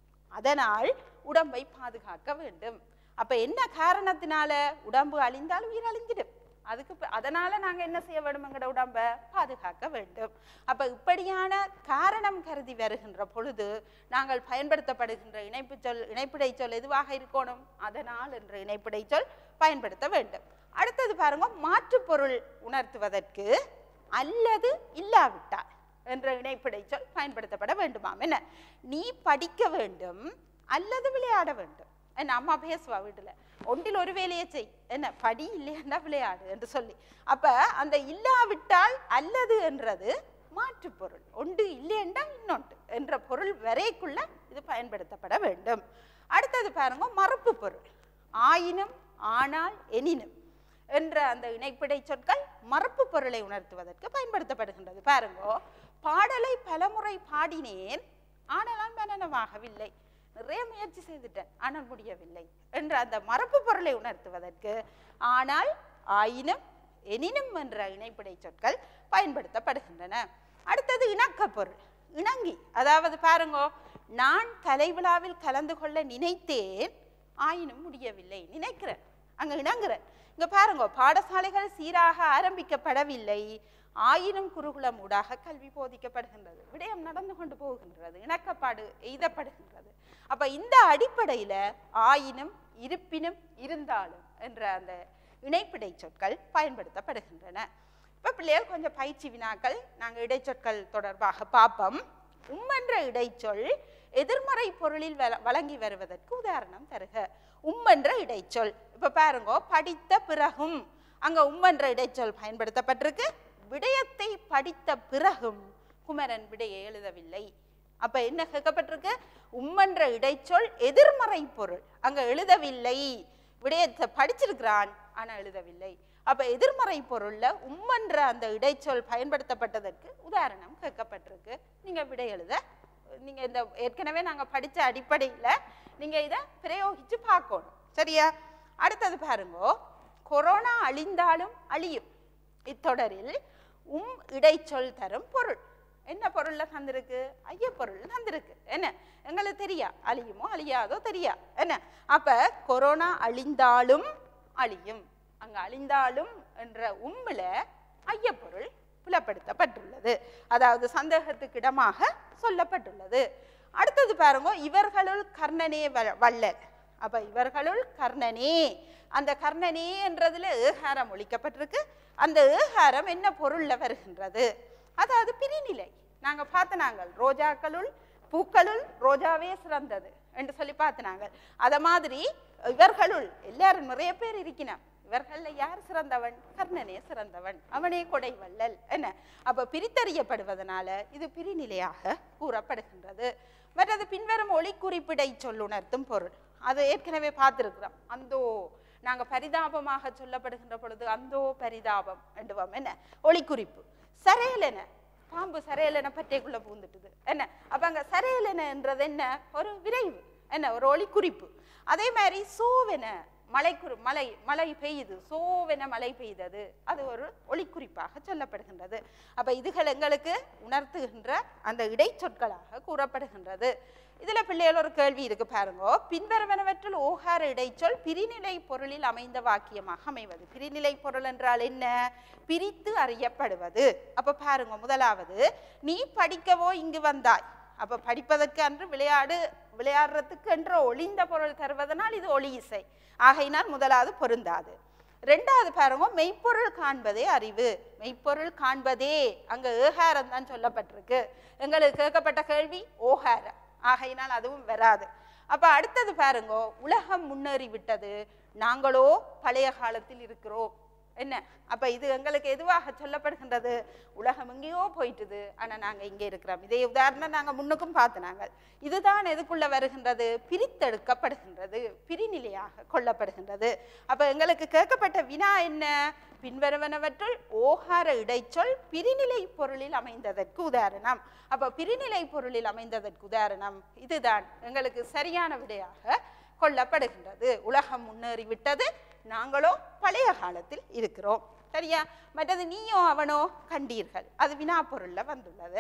அதனால் உடம்பை பாதுகாக்க வேண்டும் அப்ப என்ன காரணத்தினால உடம்பு அழிந்தால் உயிர் அழிஞ்சிடும் அதுக்கு ப- அதனால நாங்க என்ன செய்ய வேண்டும் எங்கட உடம்ப பாதுகாக்க வேண்டும் அப்ப இப்படியான காரணம் கருதி வருகின்ற பொழுது நாங்கள் பயன்படுத்தப்படுகின்ற இணைப்பு சொல் இணைப்பிடை சொல் எதுவாக இருக்கணும் அதனால் என்ற இணைப்பிடை சொல் பயன்படுத்த வேண்டும் அடுத்தது பாருங்க மாற்றுப் பொருள் உணர்த்துவதற்கு அல்லது இல்லாவிட்டால் என்ற இணைப்பிடை சொல் பயன்படுத்தப்பட வேண்டுமாம் என்ன நீ படிக்க வேண்டும் அல்லது விளையாட வேண்டும் என்ன அம்மா பேசுவா வீட்டுல ஒன்றில் ஒரு வேலையை செய் என்ன படி இல்லையாண்டா விளையாடு என்று சொல்லி அப்ப அந்த இல்லாவிட்டால் அல்லது என்றது மாற்றுப் பொருள் ஒன்று இல்லையண்டா இன்னொன்று என்ற பொருள் வரைக்குள்ள இது பயன்படுத்தப்பட வேண்டும் அடுத்தது பாருங்க மறுப்பு பொருள் ஆயினும் ஆனால் எனினும் என்ற அந்த இணைப்பிடை சொற்கள் மறுப்பு பொருளை உணர்த்துவதற்கு பயன்படுத்தப்படுகின்றது பாருங்கோ பாடலை பலமுறை பாடினேன் ஆனால் மனனமாகவில்லை நிறைய முயற்சி செய்துட்டேன் ஆனால் முடியவில்லை என்ற அந்த மரபு பொருளை உணர்த்துவதற்கு ஆனால் ஆயினும் எனினும் என்ற இணைப்பிடை சொற்கள் பயன்படுத்தப்படுகின்றன அடுத்தது இணக்கப் பொருள் இணங்கி அதாவது பாருங்கோ நான் கலை விழாவில் கலந்து கொள்ள நினைத்தேன் ஆயினும் முடியவில்லை நினைக்கிறேன் அங்க இணங்குறேன் இங்க பாருங்க பாடசாலைகள் சீராக ஆரம்பிக்கப்படவில்லை ஆயினும் குருகுலம் ஊடாக கல்வி போதிக்கப்படுகின்றது விடயம் நடந்து கொண்டு போகின்றது இணக்கப்பாடு எய்தப்படுகின்றது அப்ப இந்த அடிப்படையில ஆயினும் இருப்பினும் இருந்தாலும் என்ற அந்த இணைப்பிடை சொற்கள் பயன்படுத்தப்படுகின்றன இப்ப பிள்ளைகள் கொஞ்சம் பயிற்சி வினாக்கள் நாங்க இடைச்சொற்கள் தொடர்பாக பார்ப்போம் உம்மென்ற இடைச்சொல் எதிர்மறை பொருளில் வல- வழங்கி வருவதற்கு உதாரணம் தருக உம்மென்ற இடைச்சொல் இப்ப பாருங்க படித்த பிறகும் அங்க உம்மென்ற இடைச்சொல் பயன்படுத்தப்பட்டிருக்கு விடயத்தை படித்த பிறகும் குமரன் விடையை எழுதவில்லை அப்ப என்ன கேட்கப்பட்டிருக்கு உம்மென்ற இடைச்சொல் எதிர்மறை பொருள் அங்க எழுதவில்லை விடயத்தை படிச்சிருக்கிறான் ஆனா எழுதவில்லை அப்ப எதிர்மறை பொருள்ல உம்மென்ற அந்த இடைச்சொல் பயன்படுத்தப்பட்டதற்கு உதாரணம் கேட்கப்பட்டிருக்கு நீங்க விடை எழுத நீங்க இந்த ஏற்கனவே நாங்க படிச்ச அடிப்படையில நீங்க இத பிரயோகிச்சு பார்க்கணும் சரியா அடுத்தது பாருங்க கொரோனா அழிந்தாலும் அழியும் இத்தொடரில் உம் இடைச்சொல் தரும் பொருள் என்ன பொருள்ல தந்திருக்கு ஐய பொருள் தந்திருக்கு என்ன எங்களுக்கு தெரியா அழியுமோ அழியாதோ தெரியா என்ன அப்ப கொரோனா அழிந்தாலும் அழியும் அங்க அழிந்தாலும் என்ற உம்முல ஐயப்பொருள் புலப்படுத்தப்பட்டுள்ளது அதாவது சந்தேகத்துக்கு இடமாக சொல்லப்பட்டுள்ளது அடுத்தது பாருங்க இவர்களுள் கர்ணனே வ- வள்ளல் அப்ப இவர்களுள் கர்ணனே அந்த கர்ணனே என்றதுல ஏகாரம் ஒழிக்கப்பட்டிருக்கு அந்த ஏகாரம் என்ன பொருள்ல வருகின்றது அதாவது பிரிநிலை நாங்க பார்த்து நாங்கள் ரோஜாக்களுள் பூக்களுள் ரோஜாவே சிறந்தது என்று சொல்லி பார்த்து நாங்கள் அத மாதிரி இவர்களுள் எல்லாரும் நிறைய பேர் இருக்கினான் இவர்கள்ல யார் சிறந்தவன் கர்ணனே சிறந்தவன் அவனே கொடை வள்ளல் என்ன அப்ப பிரித்தறியப்படுவதனால இது பிரிநிலையாக கூறப்படுகின்றது மற்றது பின்வரும் ஒளி குறிப்பிடை சொல்லுணர்த்தும் பொருள் அது ஏற்கனவே பார்த்திருக்கிறோம் அந்தோ நாங்க பரிதாபமாக சொல்லப்படுகின்ற பொழுது அந்தோ பரிதாபம் என்றுவோம் என்ன ஒளி குறிப்பு சரையலென பாம்பு சரையலென பட்டைக்குள்ள பூந்துட்டுது என்ன அப்ப அங்க சரையலெனன்றது என்ன ஒரு விரைவு என்ன ஒரு ஒளி குறிப்பு அதே மாதிரி சோவென மழை குறி மழை மழை பெய்யுது சோவென மழை பெய்தது அது ஒரு ஒளிக்குறிப்பாக சொல்லப்படுகின்றது அப்ப இதுகள் எங்களுக்கு உணர்த்துகின்ற அந்த இடைச்சொற்களாக கூறப்படுகின்றது இதுல பிள்ளைகள் ஒரு கேள்வி இருக்கு பாருங்க பின்வருவனவற்றில் ஓகார இடைச்சொல் பிரிநிலை பொருளில் அமைந்த வாக்கியமாக அமைவது பிரிநிலை பொருள் என்றால் என்ன பிரித்து அறியப்படுவது அப்ப பாருங்க முதலாவது நீ படிக்கவோ இங்கு வந்தாய் அப்ப படிப்பதற்கு அன்று விளையாடு விளையாடுறதுக்கு என்ற ஒளிந்த பொருள் தருவதனால் இது ஒளி இசை ஆகையினால் முதலாவது பொருந்தாது ரெண்டாவது பாருங்க மெய்ப்பொருள் காண்பதே அறிவு மெய்ப்பொருள் காண்பதே அங்க ஏகாரம் தான் சொல்லப்பட்டிருக்கு எங்களுக்கு கேட்கப்பட்ட கேள்வி ஓகாரம் ஆகையினால் அதுவும் வராது அப்ப அடுத்தது பாருங்க உலகம் முன்னேறி விட்டது நாங்களோ பழைய காலத்தில் இருக்கிறோம் என்ன அப்ப இது எங்களுக்கு எதுவாக சொல்லப்படுகின்றது உலகம் எங்கேயோ போயிட்டுது ஆனா நாங்க இங்கே இருக்கிறோம் இதே உதாரணம் நாங்க முன்னுக்கும் பார்த்து நாங்கள் இதுதான் எதுக்குள்ள வருகின்றது பிரித்தெடுக்கப்படுகின்றது பிரிநிலையாக கொள்ளப்படுகின்றது அப்ப எங்களுக்கு கேட்கப்பட்ட வினா என்ன பின்வருவனவற்றுள் ஓகார இடைச்சொல் பிரிநிலை பொருளில் அமைந்ததற்கு உதாரணம் அப்ப பிரிநிலை பொருளில் அமைந்ததற்கு உதாரணம் இதுதான் எங்களுக்கு சரியான விடையாக கொள்ளப்படுகின்றது உலகம் முன்னேறி விட்டது நாங்களோ பழைய காலத்தில் இருக்கிறோம் சரியா மற்றது நீயோ அவனோ கண்டீர்கள் அது வினா பொருள்ல வந்துள்ளது என்ன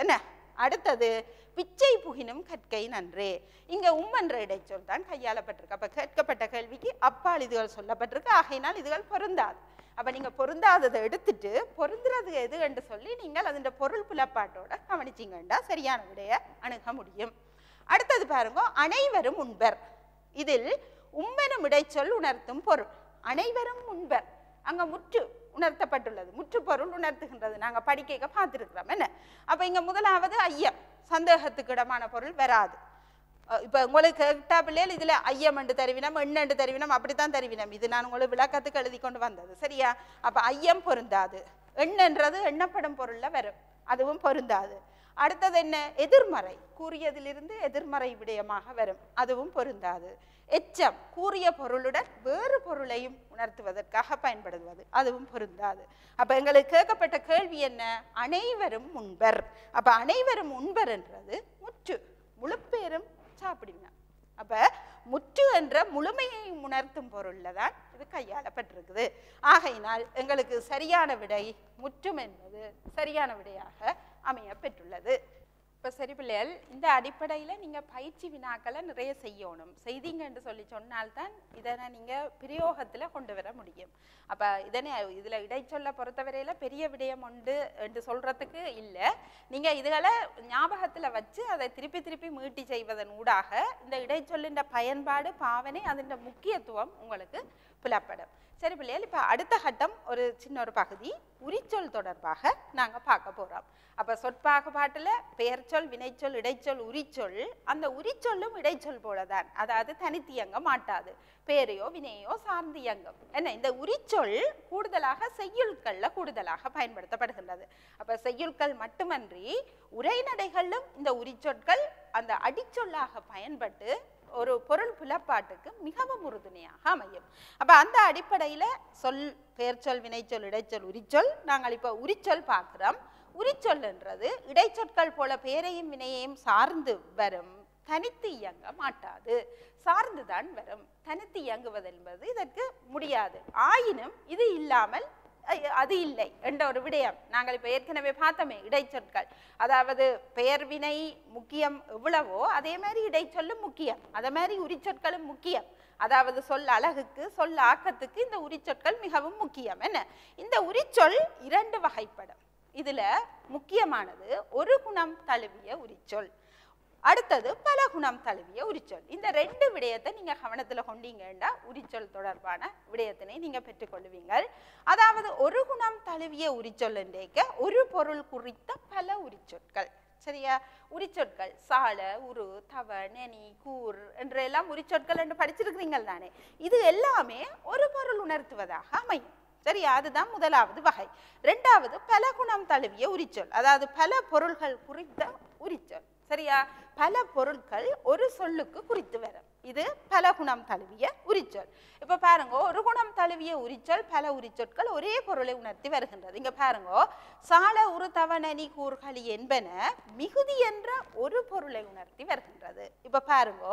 அடுத்தது பிச்சை புகினும் கற்கை நன்றே இங்க உம் என்ற இடைச்சொல் தான் கையாளப்பட்டிருக்கு அப்ப கேட்கப்பட்ட கேள்விக்கு அப்பால் இதுகள் சொல்லப்பட்டிருக்கு ஆகையினால் இதுகள் பொருந்தாது அப்ப நீங்க பொருந்தாததை எடுத்துட்டு பொருந்துறது எது என்று சொல்லி நீங்கள் அதன் பொருள் புலப்பாட்டோட கவனிச்சிங்கண்டா சரியான விடைய அணுக முடியும் அடுத்தது பாருங்க அனைவரும் உண்பர் இதில் உம்மெனும் இடைச்சொல் உணர்த்தும் பொருள் அனைவரும் உண்பர் அங்க முற்று உணர்த்தப்பட்டுள்ளது முற்று பொருள் உணர்த்துகின்றது நாங்க படிக்க பார்த்துருக்கிறோம் என்ன அப்ப இங்க முதலாவது ஐயம் சந்தேகத்துக்கு இடமான பொருள் வராது அஹ் இப்ப உங்களுக்கு கேட்டா பிள்ளைகள் இதுல ஐயம் என்று தருவினம் எண்ணெண்டு தருவினம் அப்படித்தான் தருவினம் இது நான் உங்களுக்கு விளக்கத்துக்கு எழுதி கொண்டு வந்தது சரியா அப்ப ஐயம் பொருந்தாது எண்ணன்றது எண்ணப்படும் பொருள்ல வரும் அதுவும் பொருந்தாது அடுத்தது என்ன எதிர்மறை கூறியதிலிருந்து எதிர்மறை விடயமாக வரும் அதுவும் பொருந்தாது எச்சம் கூறிய பொருளுடன் வேறு பொருளையும் உணர்த்துவதற்காக பயன்படுவது அதுவும் பொருந்தாது அப்ப எங்களுக்கு கேட்கப்பட்ட கேள்வி என்ன அனைவரும் உண்பர் அப்ப அனைவரும் உண்பர் என்றது முற்று முழுப்பேரும் சாப்பிடுங்க அப்ப முற்று என்ற முழுமையை உணர்த்தும் பொருள்ல தான் இது கையாளப்பட்டிருக்குது ஆகையினால் எங்களுக்கு சரியான விடை முற்றும் என்பது சரியான விடையாக அமைய பெற்றுள்ளது இப்போ சரி பிள்ளைகள் இந்த அடிப்படையில் நீங்கள் பயிற்சி வினாக்களை நிறைய செய்யணும் செய்தீங்கன்னு சொல்லி சொன்னால்தான் இதனை நீங்கள் பிரயோகத்தில் கொண்டு வர முடியும் அப்போ இதனை இதில் இடைச்சொல்ல பொறுத்தவரையில் பெரிய விடயம் உண்டு என்று சொல்கிறதுக்கு இல்லை நீங்கள் இதுகளை ஞாபகத்தில் வச்சு அதை திருப்பி திருப்பி மீட்டி செய்வதன் ஊடாக இந்த இடைச்சொல்லின்ற பயன்பாடு பாவனை அதன் முக்கியத்துவம் உங்களுக்கு புலப்படும் சரி பிள்ளைகள் இப்போ அடுத்த கட்டம் ஒரு சின்ன ஒரு பகுதி உரிச்சொல் தொடர்பாக நாங்கள் பார்க்க போகிறோம் அப்போ சொற்பாகுபாட்டில் பெயர்ச்சொல் வினைச்சொல் இடைச்சொல் உரிச்சொல் அந்த உரிச்சொல்லும் இடைச்சொல் போலதான் அதாவது தனித்து இயங்க மாட்டாது பேரையோ வினையோ சார்ந்து இயங்கும் என்ன இந்த உரிச்சொல் கூடுதலாக செய்யுட்கள்ல கூடுதலாக பயன்படுத்தப்படுகின்றது அப்ப செய்யுட்கள் மட்டுமன்றி உரைநடைகளிலும் இந்த உரிச்சொற்கள் அந்த அடிச்சொல்லாக பயன்பட்டு ஒரு பொருள் புலப்பாட்டுக்கு மிகவும் உறுதுணையாக அமையும் அப்ப அந்த அடிப்படையில சொல் பெயர்ச்சொல் வினைச்சொல் இடைச்சொல் உரிச்சொல் நாங்கள் இப்ப உரிச்சொல் பார்க்கிறோம் உரிச்சொல்ன்றது இடைச்சொற்கள் போல பெயரையும் வினையையும் சார்ந்து வரும் தனித்து இயங்க மாட்டாது சார்ந்துதான் வரும் தனித்து இயங்குவது என்பது இதற்கு முடியாது ஆயினும் இது இல்லாமல் அஹ், அது இல்லை என்ற ஒரு விடயம் நாங்கள் இப்போ ஏற்கனவே பார்த்தோமே இடைச்சொற்கள் அதாவது பெயர் வினை முக்கியம் எவ்வளவோ அதே மாதிரி இடைச்சொல்லும் முக்கியம் அதே மாதிரி உரிச்சொற்களும் முக்கியம் அதாவது சொல் அழகுக்கு சொல் ஆக்கத்துக்கு இந்த உரிச்சொற்கள் மிகவும் முக்கியம் என்ன இந்த உரிச்சொல் இரண்டு வகைப்படும் இதுல முக்கியமானது ஒரு குணம் தழுவிய உரிச்சொல் அடுத்தது பல குணம் தழுவிய உரிச்சொல் இந்த ரெண்டு விடயத்தை நீங்க கவனத்துல கொண்டீங்கன்னா உரிச்சொல் தொடர்பான விடயத்தினை நீங்க பெற்றுக்கொள்வீங்கள் அதாவது ஒரு குணம் தழுவிய உரிச்சொல் என்றேக்க ஒரு பொருள் குறித்த பல உரிச்சொற்கள் சரியா உரிச்சொற்கள் சால உரு தவ நெனி கூர் என்றெல்லாம் உரிச்சொற்கள் என்று படிச்சிருக்கிறீங்கள் தானே இது எல்லாமே ஒரு பொருள் உணர்த்துவதாக அமையும் சரியா அதுதான் முதலாவது வகை ரெண்டாவது பல குணம் தழுவிய உரிச்சொல் அதாவது பல பொருள்கள் குறித்த உரிச்சொல் சரியா பல பொருட்கள் ஒரு சொல்லுக்கு குறித்து வரும் இது பல குணம் தழுவிய உரிச்சொல் இப்ப பாருங்க ஒரு குணம் தழுவிய உரிச்சொல் பல உரிச்சொற்கள் ஒரே பொருளை உணர்த்தி வருகின்றது இங்க பாருங்க சால உரு தவணனி கூர்களி என்பன மிகுதி என்ற ஒரு பொருளை உணர்த்தி வருகின்றது இப்ப பாருங்க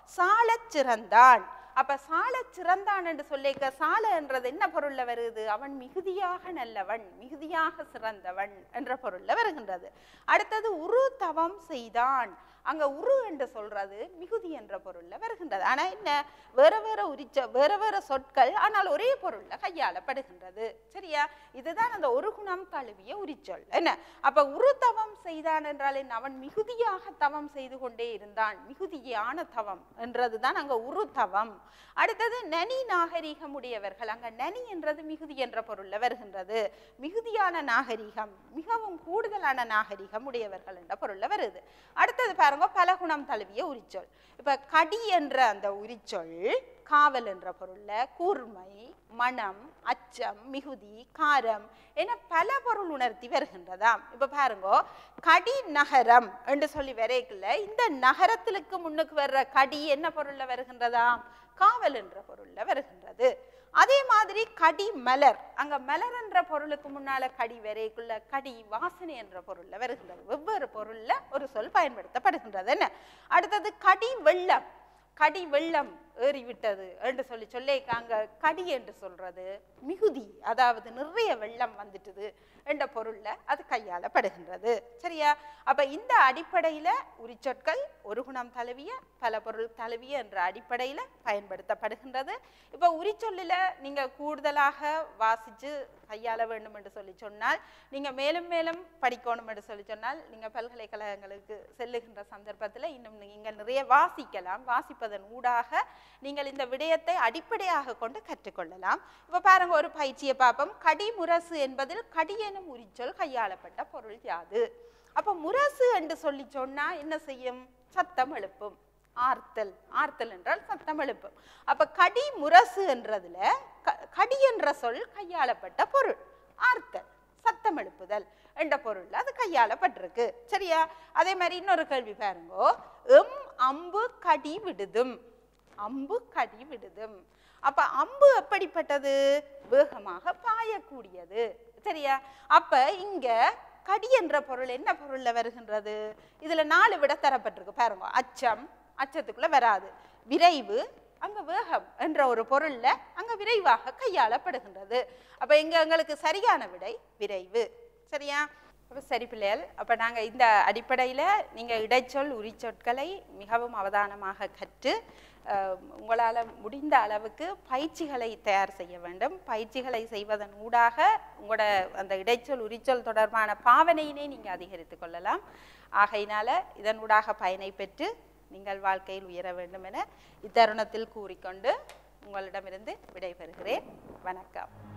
சாலச் சிறந்தான் அப்ப சால சிறந்தான் என்று சொல்லிக்க சால என்றது என்ன பொருள்ல வருது அவன் மிகுதியாக நல்லவன் மிகுதியாக சிறந்தவன் என்ற பொருள்ல வருகின்றது அடுத்தது உரு தவம் செய்தான் அங்க உரு என்று சொல்றது மிகுதி என்ற பொருள்ல வருகின்றது ஆனா என்ன வேற வேற உரிச்ச வேற வேற சொற்கள் ஆனால் ஒரே பொருள்ல கையாளப்படுகின்றது சரியா இதுதான் அந்த ஒரு குணம் தழுவிய உரிச்சொல் என்ன அப்ப உரு தவம் செய்தான் என்றால் என்ன அவன் மிகுதியாக தவம் செய்து கொண்டே இருந்தான் மிகுதியான தவம் என்றதுதான் அங்க உரு தவம் அடுத்தது நனி நாகரிகம் உடையவர்கள் அங்க நனி என்றது மிகுதி என்ற பொருள்ல வருகின்றது மிகுதியான நாகரிகம் மிகவும் கூடுதலான நாகரிகம் உடையவர்கள் என்ற பொருள்ல வருது அடுத்தது பாருங்க பலகுணம் தழுவிய உரிச்சொல் இப்ப கடி என்ற அந்த உரிச்சொல் காவல் என்ற பொருள்ல கூர்மை மனம் அச்சம் மிகுதி காரம் என பல பொருள் உணர்த்தி வருகின்றதாம் இப்ப பாருங்க கடி நகரம் என்று சொல்லி வரைக்குள்ள இந்த நகரத்திலுக்கு முன்னுக்கு வர்ற கடி என்ன பொருள்ல வருகின்றதாம் காவல் என்ற பொருள்ல வருகின்றது அதே மாதிரி கடி மலர் அங்க மலர் என்ற பொருளுக்கு முன்னால கடி வரைக்குள்ள கடி வாசனை என்ற பொருள்ல வருகின்றது வெவ்வேறு பொருள்ல ஒரு சொல் பயன்படுத்தப்படுகின்றது என்ன அடுத்தது கடி வெள்ளம் கடி வெள்ளம் ஏறிவிட்டது என்று சொல்லி சொல்லிக்காங்க கடி என்று சொல்றது மிகுதி அதாவது நிறைய வெள்ளம் வந்துட்டுது என்ற பொருள்ல அது கையாளப்படுகின்றது சரியா அப்ப இந்த அடிப்படையில உரிச்சொற்கள் ஒரு குணம் தழுவிய பல பொருள் தழுவிய என்ற அடிப்படையில பயன்படுத்தப்படுகின்றது இப்ப உரிச்சொல்லில நீங்க கூடுதலாக வாசிச்சு கையாள வேண்டும் என்று சொல்லி சொன்னால் நீங்க மேலும் மேலும் படிக்கணும் என்று சொல்லி சொன்னால் நீங்க பல்கலைக்கழகங்களுக்கு செல்லுகின்ற சந்தர்ப்பத்தில் இன்னும் நீங்க நிறைய வாசிக்கலாம் வாசிப்பதன் ஊடாக நீங்கள் இந்த விடயத்தை அடிப்படையாக கொண்டு கற்றுக்கொள்ளலாம் இப்ப பாருங்க ஒரு பயிற்சியை பார்ப்போம் கடி முரசு என்பதில் கடி எனும் உரிச்சொல் கையாளப்பட்ட பொருள் யாது அப்ப முரசு என்று சொல்லி சொன்னா என்ன செய்யும் சத்தம் எழுப்பும் ஆர்த்தல் ஆர்த்தல் என்றால் சத்தம் எழுப்பும் அப்ப கடி முரசு என்றதுல க- கடி என்ற சொல் கையாளப்பட்ட பொருள் ஆர்த்தல் சத்தம் எழுப்புதல் என்ற பொருள் அது கையாளப்பட்டிருக்கு சரியா அதே மாதிரி இன்னொரு கேள்வி பாருங்கோ எம் அம்பு கடி விடுதும் அம்பு கடி விடுதும் அப்ப அம்பு எப்படிப்பட்டது வேகமாக பாயக்கூடியது சரியா அப்ப இங்க கடி என்ற பொருள் என்ன பொருள்ல வருகின்றது இதுல நாலு விட தரப்பட்டிருக்கு பாருங்க அச்சம் அச்சத்துக்குள்ள வராது விரைவு அங்க வேகம் என்ற ஒரு பொருள்ல அங்க விரைவாக கையாளப்படுகின்றது அப்ப இங்க எங்களுக்கு சரியான விடை விரைவு சரியா அப்ப சரி பிள்ளைகள் அப்ப நாங்க இந்த அடிப்படையில நீங்க இடைச்சொல் உரிச்சொற்களை மிகவும் அவதானமாக கற்று அஹ், உங்களால முடிந்த அளவுக்கு பயிற்சிகளை தயார் செய்ய வேண்டும் பயிற்சிகளை செய்வதன் ஊடாக உங்களோட அந்த இடைச்சொல் உரிச்சொல் தொடர்பான பாவனையினை நீங்க அதிகரித்துக் கொள்ளலாம் ஆகையினால இதன் ஊடாக பயனை பெற்று நீங்கள் வாழ்க்கையில் உயர வேண்டும் என இத்தருணத்தில் கூறிக்கொண்டு உங்களிடமிருந்து விடைபெறுகிறேன் வணக்கம்